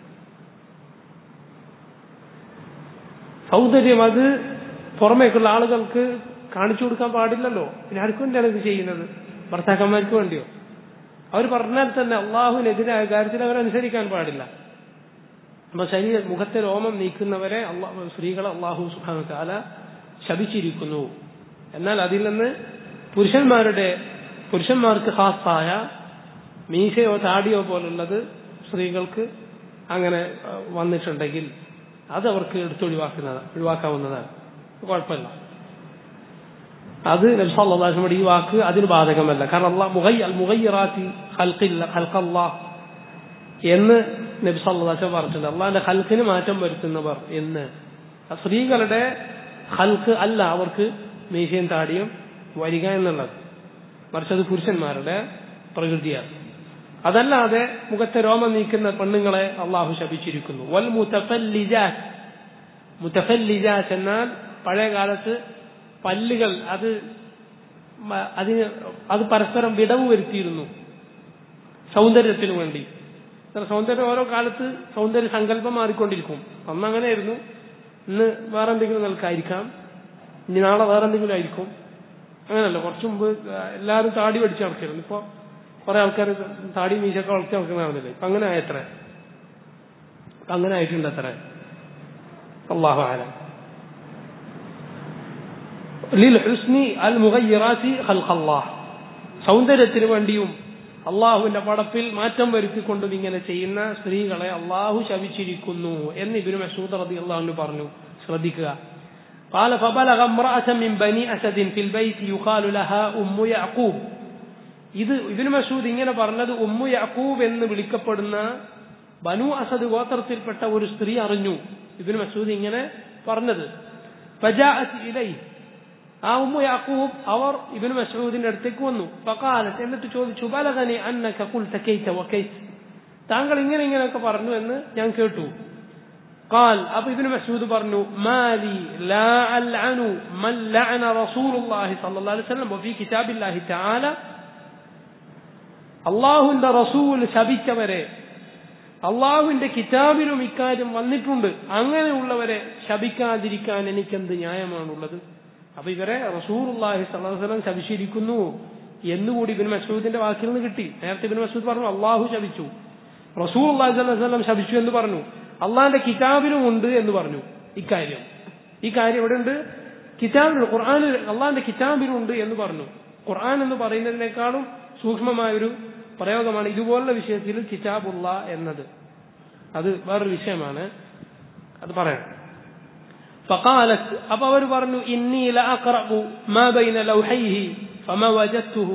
സൗന്ദര്യം അത് പുറമേക്കുള്ള ആളുകൾക്ക് കാണിച്ചു കൊടുക്കാൻ പാടില്ലല്ലോ പിന്നെ ആർക്കു വേണ്ടിയാണ് ഇത് ചെയ്യുന്നത് ഭർത്താക്കന്മാർക്ക് വേണ്ടിയോ അവർ പറഞ്ഞാൽ തന്നെ അള്ളാഹുവിനെതിരായ കാര്യത്തിൽ അവരനുസരിക്കാൻ പാടില്ല അപ്പൊ ശരീര മുഖത്തെ രോമം നീക്കുന്നവരെ അള്ളാഹു സ്ത്രീകളെ അള്ളാഹു സുഖാന താല ശപിച്ചിരിക്കുന്നു എന്നാൽ അതിൽ നിന്ന് പുരുഷന്മാരുടെ പുരുഷന്മാർക്ക് ഹാസായ മീശയോ താടിയോ പോലുള്ളത് സ്ത്രീകൾക്ക് അങ്ങനെ വന്നിട്ടുണ്ടെങ്കിൽ അത് അവർക്ക് എടുത്തൊഴിവാക്കുന്നത് ഒഴിവാക്കാവുന്നതാണ് കുഴപ്പമില്ല അത് നബ്സാല്ലാസ്മയുടെ ഈ വാക്ക് അതിന് ബാധകമല്ല കാരണം അള്ളാഹ് മുഹൈ അൽ മുഹയ്യറാത്തി ഹൽക്കില്ല ഹൽക്കല്ലാ എന്ന് നബി സല്ലാസ് പറഞ്ഞിട്ടുണ്ട് അള്ളാഹിന്റെ ഹൽക്കിന് മാറ്റം വരുത്തുന്നവർ എന്ന് സ്ത്രീകളുടെ ഹൽക്ക് അല്ല അവർക്ക് മീശയും താടിയും വരിക എന്നുള്ളത് മറിച്ച് അത് പുരുഷന്മാരുടെ പ്രകൃതിയാണ് അതല്ലാതെ മുഖത്തെ രോമം നീക്കുന്ന പെണ്ണുങ്ങളെ അള്ളാഹു ശപിച്ചിരിക്കുന്നു വൽ മുത്തഫല്ലിജാറ്റ് മുത്തഫല്ലിജാറ്റ് എന്നാൽ പഴയ കാലത്ത് പല്ലുകൾ അത് അതിന് അത് പരസ്പരം വിടവ് വരുത്തിയിരുന്നു സൗന്ദര്യത്തിന് വേണ്ടി സൗന്ദര്യം ഓരോ കാലത്ത് സൗന്ദര്യ സങ്കല്പം മാറിക്കൊണ്ടിരിക്കും അന്ന് അങ്ങനെയായിരുന്നു ഇന്ന് വേറെ എന്തെങ്കിലും നിൽക്കായിരിക്കാം ഇനി നാളെ വേറെ എന്തെങ്കിലും ആയിരിക്കും അങ്ങനല്ല കുറച്ചു മുമ്പ് എല്ലാവരും താടി പഠിച്ച് നടക്കായിരുന്നു ഇപ്പൊ കുറെ ആൾക്കാർ താടി മീശൊക്കെ വളർത്തി നടക്കുന്നതാണെന്നില്ലേ ഇപ്പൊ അങ്ങനെ ആയത്ര അങ്ങനെ ആയിട്ടുണ്ട് അത്ര അള്ളാഹു ആലം ലിൽ ഹുസ്നി അൽ മുഗയ്യിറാത്തി ഖൽഖല്ലാഹ് സൗന്ദര്യത്തിന് വേണ്ടിയും അള്ളാഹുവിന്റെ പടപ്പിൽ മാറ്റം വരുത്തിക്കൊണ്ടും ഇങ്ങനെ ചെയ്യുന്ന സ്ത്രീകളെ അള്ളാഹു ശപിച്ചിരിക്കുന്നു എന്ന് ഇബിന് മസൂദ് റതി അള്ളാഹു പറഞ്ഞു ശ്രദ്ധിക്കുക قال فبلغ امرأة من بني أسد في البيت يقال لها أم يعقوب ഇത് ഇബിന് മസൂദ് ഇങ്ങനെ പറഞ്ഞത് ഉമ്മു യക്കൂബ് എന്ന് വിളിക്കപ്പെടുന്ന ബനു അസദ് ഗോത്രത്തിൽപ്പെട്ട ഒരു സ്ത്രീ അറിഞ്ഞു ഇബിന് മസൂദ് ഇങ്ങനെ പറഞ്ഞത് ഫജാഅത്ത് ഇലൈ ആ ഉമ്മു യാക്കൂബ് അവർ ഇബിന് മസൂദിന്റെ അടുത്തേക്ക് വന്നു ഫഖാലത്ത് എന്നിട്ട് ചോദിച്ചു ബലഗനി അന്നക ഖുൽത കൈത വകൈത താങ്കൾ ഇങ്ങനെ ഇങ്ങനെയൊക്കെ പറഞ്ഞു എന്ന് ഞാൻ കേട്ടു قال أبو ابن مسعود برنو ما لي لا ألعن من لعن رسول الله صلى الله عليه وسلم وفي كتاب الله تعالى അള്ളാഹുവിന്റെ റസൂൽ ശപിച്ചവരെ അള്ളാഹുവിന്റെ കിതാബിലും ഇക്കാര്യം വന്നിട്ടുണ്ട് അങ്ങനെയുള്ളവരെ ശപിക്കാതിരിക്കാൻ എനിക്കെന്ത് ന്യായമാണുള്ളത് അപ്പൊ ഇവരെ റസൂർഹി സല്ലാഹുലം ശപിച്ചിരിക്കുന്നു എന്നുകൂടി ഇബിൻ മസൂദിന്റെ വാക്കിൽ നിന്ന് കിട്ടി നേരത്തെ ഇബിൻ മസൂദ് പറഞ്ഞു അള്ളാഹു ശപിച്ചു റസൂർ അള്ളാഹു ശപിച്ചു എന്ന് പറഞ്ഞു അള്ളാഹിന്റെ കിതാബിലും ഉണ്ട് എന്ന് പറഞ്ഞു ഇക്കാര്യം ഈ കാര്യം ഇവിടെ ഉണ്ട് കിതാബിൽ ഖുർആാനിൽ അള്ളാഹിന്റെ കിതാബിലുണ്ട് എന്ന് പറഞ്ഞു ഖുർആൻ എന്ന് പറയുന്നതിനേക്കാളും സൂക്ഷ്മമായൊരു പ്രയോഗമാണ് ഇതുപോലുള്ള വിഷയത്തിൽ കിതാബുള്ള എന്നത് അത് വേറൊരു വിഷയമാണ് അത് പറയാം فقالت അപ്പൊ അവർ പറഞ്ഞു ഇന്നി لأقرأ ما بين لوحيه فما وجدته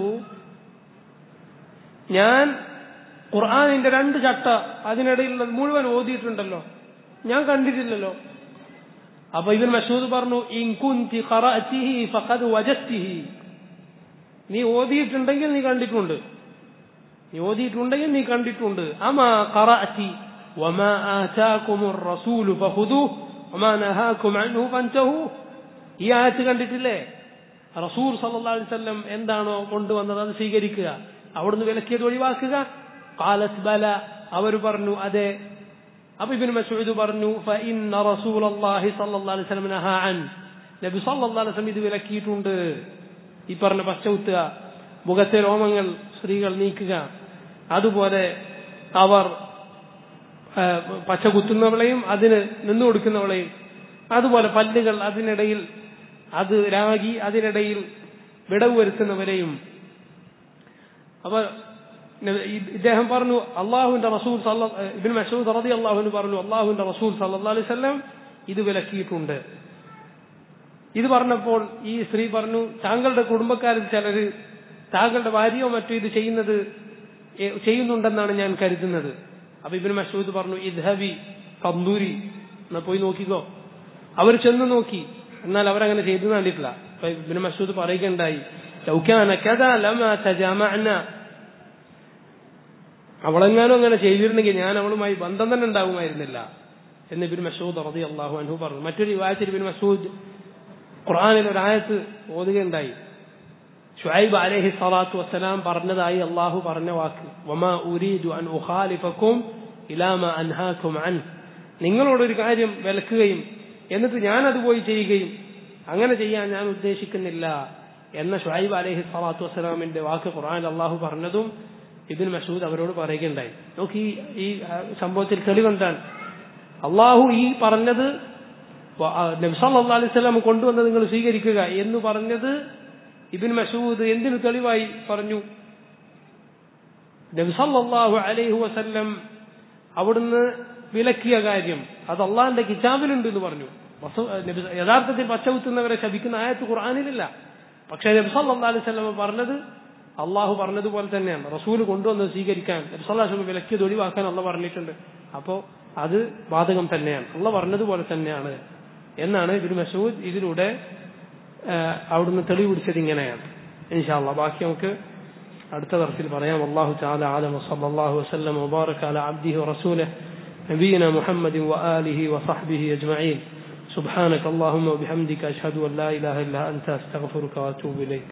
ഞാൻ ഖുർആാനിന്റെ രണ്ട് ചട്ട അതിനിടയിൽ മുഴുവൻ ഓതിയിട്ടുണ്ടല്ലോ ഞാൻ കണ്ടിട്ടില്ലല്ലോ അപ്പൊ ഇവൻ മസൂദ് പറഞ്ഞു ഇൻകുന്തി ഖറഅതിഹി ഫഖദ് വജദ്തിഹി നീ ഓതിയിട്ടുണ്ടെങ്കിൽ നീ കണ്ടിട്ടുണ്ട് നീ ഓതിയിട്ടുണ്ടെങ്കിൽ നീ കണ്ടിട്ടുണ്ട് അമാ ഖറഅതി വമാ ആതാകുമുർ റസൂലു ഫഖുദൂഹു വമാ നഹാകും അൻഹു ഫൻതഹു ഈ ആയത്ത് കണ്ടിട്ടില്ലേ റസൂൽ സല്ലല്ലാഹു അലൈഹി വസല്ലം എന്താണോ കൊണ്ടുവന്നത് അത് സ്വീകരിക്കുക അവിടുന്ന് വിലക്കിയത് ഒഴിവാക്കുക ഖാലത് ബല അവർ പറഞ്ഞു അതെ അപ്പൊ ഇബ്നു മസ്ഊദ് പറഞ്ഞു ഫഇന്ന റസൂലല്ലാഹി സല്ലല്ലാഹു അലൈഹി വസല്ലം നഹാ അൻ നബി സല്ലല്ലാഹു അലൈഹി വസല്ലം ഇത് വിലക്കിയിട്ടുണ്ട് ഈ പറഞ്ഞ പശ്ചൗത്തുക മുഖത്തെ രോമങ്ങൾ സ്ത്രീകൾ നീക്കുക അതുപോലെ അവർ പച്ച കുത്തുന്നവളെയും അതിന് നിന്നു കൊടുക്കുന്നവളെയും അതുപോലെ പല്ലുകൾ അതിനിടയിൽ അത് രാഗി അതിനിടയിൽ വിടവ് വരുത്തുന്നവരെയും അപ്പൊ ഇദ്ദേഹം പറഞ്ഞു അള്ളാഹുവിന്റെ റസൂൽ ഇബിൻ മസൂദ് റതി അള്ളാഹുവിന് പറഞ്ഞു അള്ളാഹുവിന്റെ റസൂൽ സല്ലാ അലൈഹി സ്വല്ലം ഇത് വിലക്കിയിട്ടുണ്ട് ഇത് പറഞ്ഞപ്പോൾ ഈ സ്ത്രീ പറഞ്ഞു താങ്കളുടെ കുടുംബക്കാരിൽ ചിലര് താങ്കളുടെ ഭാര്യയോ മറ്റോ ഇത് ചെയ്യുന്നത് ചെയ്യുന്നുണ്ടെന്നാണ് ഞാൻ കരുതുന്നത് അപ്പൊ ഇബിൻ മസൂദ് പറഞ്ഞു ഇദ്ഹബി കന്തൂരി എന്നാ പോയി നോക്കിക്കോ അവർ ചെന്ന് നോക്കി എന്നാൽ അവരങ്ങനെ ചെയ്തു കണ്ടിട്ടില്ല അപ്പൊ ഇബിൻ മസൂദ് പറയുകയുണ്ടായി അവളെങ്ങാനും അങ്ങനെ ചെയ്തിരുന്നെങ്കിൽ ഞാൻ അവളുമായി ബന്ധം തന്നെ ഉണ്ടാകുമായിരുന്നില്ല എന്ന് ഇബിൻ മസൂദ് റതി അള്ളാഹു അനു പറഞ്ഞു മറ്റൊരു വായത്തിൽ ഇബിൻ മസൂദ് ഖുർആാനിൽ ഒരായത്ത് ഓതുകയുണ്ടായി ഷുഐബ് അലഹി സ്വലാത്തു വസ്സലാം പറഞ്ഞതായി അള്ളാഹു പറഞ്ഞ വാക്ക് വമാ ഉരീദു അൻ ഉഖാലിഫക്കും ഇലാമ അൻഹാക്കും അൻ നിങ്ങളോടൊരു കാര്യം വിലക്കുകയും എന്നിട്ട് ഞാൻ അത് പോയി ചെയ്യുകയും അങ്ങനെ ചെയ്യാൻ ഞാൻ ഉദ്ദേശിക്കുന്നില്ല എന്ന ഷുഐബ് അലഹി സ്വലാത്തു വസ്സലാമിന്റെ വാക്ക് ഖുർആൻ അള്ളാഹു പറഞ്ഞതും ഇബിൻ മസൂദ് അവരോട് പറയുകയുണ്ടായി നോക്കി ഈ സംഭവത്തിൽ തെളിവെന്താണ് അള്ളാഹു ഈ പറഞ്ഞത് നബ്സല്ലാ അലൈഹി സ്വലാം കൊണ്ടുവന്ന് നിങ്ങൾ സ്വീകരിക്കുക എന്ന് പറഞ്ഞത് ഇബിൻ മസൂദ് എന്തിനു തെളിവായി പറഞ്ഞു നബ്സല്ലാഹു അലൈഹി വസല്ലം അവിടുന്ന് വിലക്കിയ കാര്യം അത് അള്ളാഹിന്റെ കിതാബിലുണ്ട് എന്ന് പറഞ്ഞു യഥാർത്ഥത്തിൽ പച്ചകുത്തുന്നവരെ ശപിക്കുന്ന ആയത്ത് ഖുർആാനിലില്ല പക്ഷേ നബ്സല്ലാ അലൈഹി സ്വലം പറഞ്ഞത് അള്ളാഹു പറഞ്ഞതുപോലെ തന്നെയാണ് റസൂൽ കൊണ്ടുവന്നത് സ്വീകരിക്കാൻ നബ്സല്ലാഹു വിലക്കിയത് ഒഴിവാക്കാൻ അള്ള പറഞ്ഞിട്ടുണ്ട് അപ്പോ അത് ബാധകം തന്നെയാണ് അള്ള പറഞ്ഞതുപോലെ തന്നെയാണ് എന്നാണ് ഇബിൻ മസൂദ് ഇതിലൂടെ അവിടുന്ന് തെളിവ് പിടിച്ചത് ഇങ്ങനെയാണ് ഇൻഷാല്ല ബാക്കി നമുക്ക് അടുത്ത തരത്തിൽ പറയാം അള്ളാഹു تعالى عالم وصلى الله وسلم وبارك على عبده ورسوله نبينا محمد وآله وصحبه أجمعين سبحانك اللهم وبحمدك أشهد أن لا إله إلا أنت أستغفرك وأتوب إليك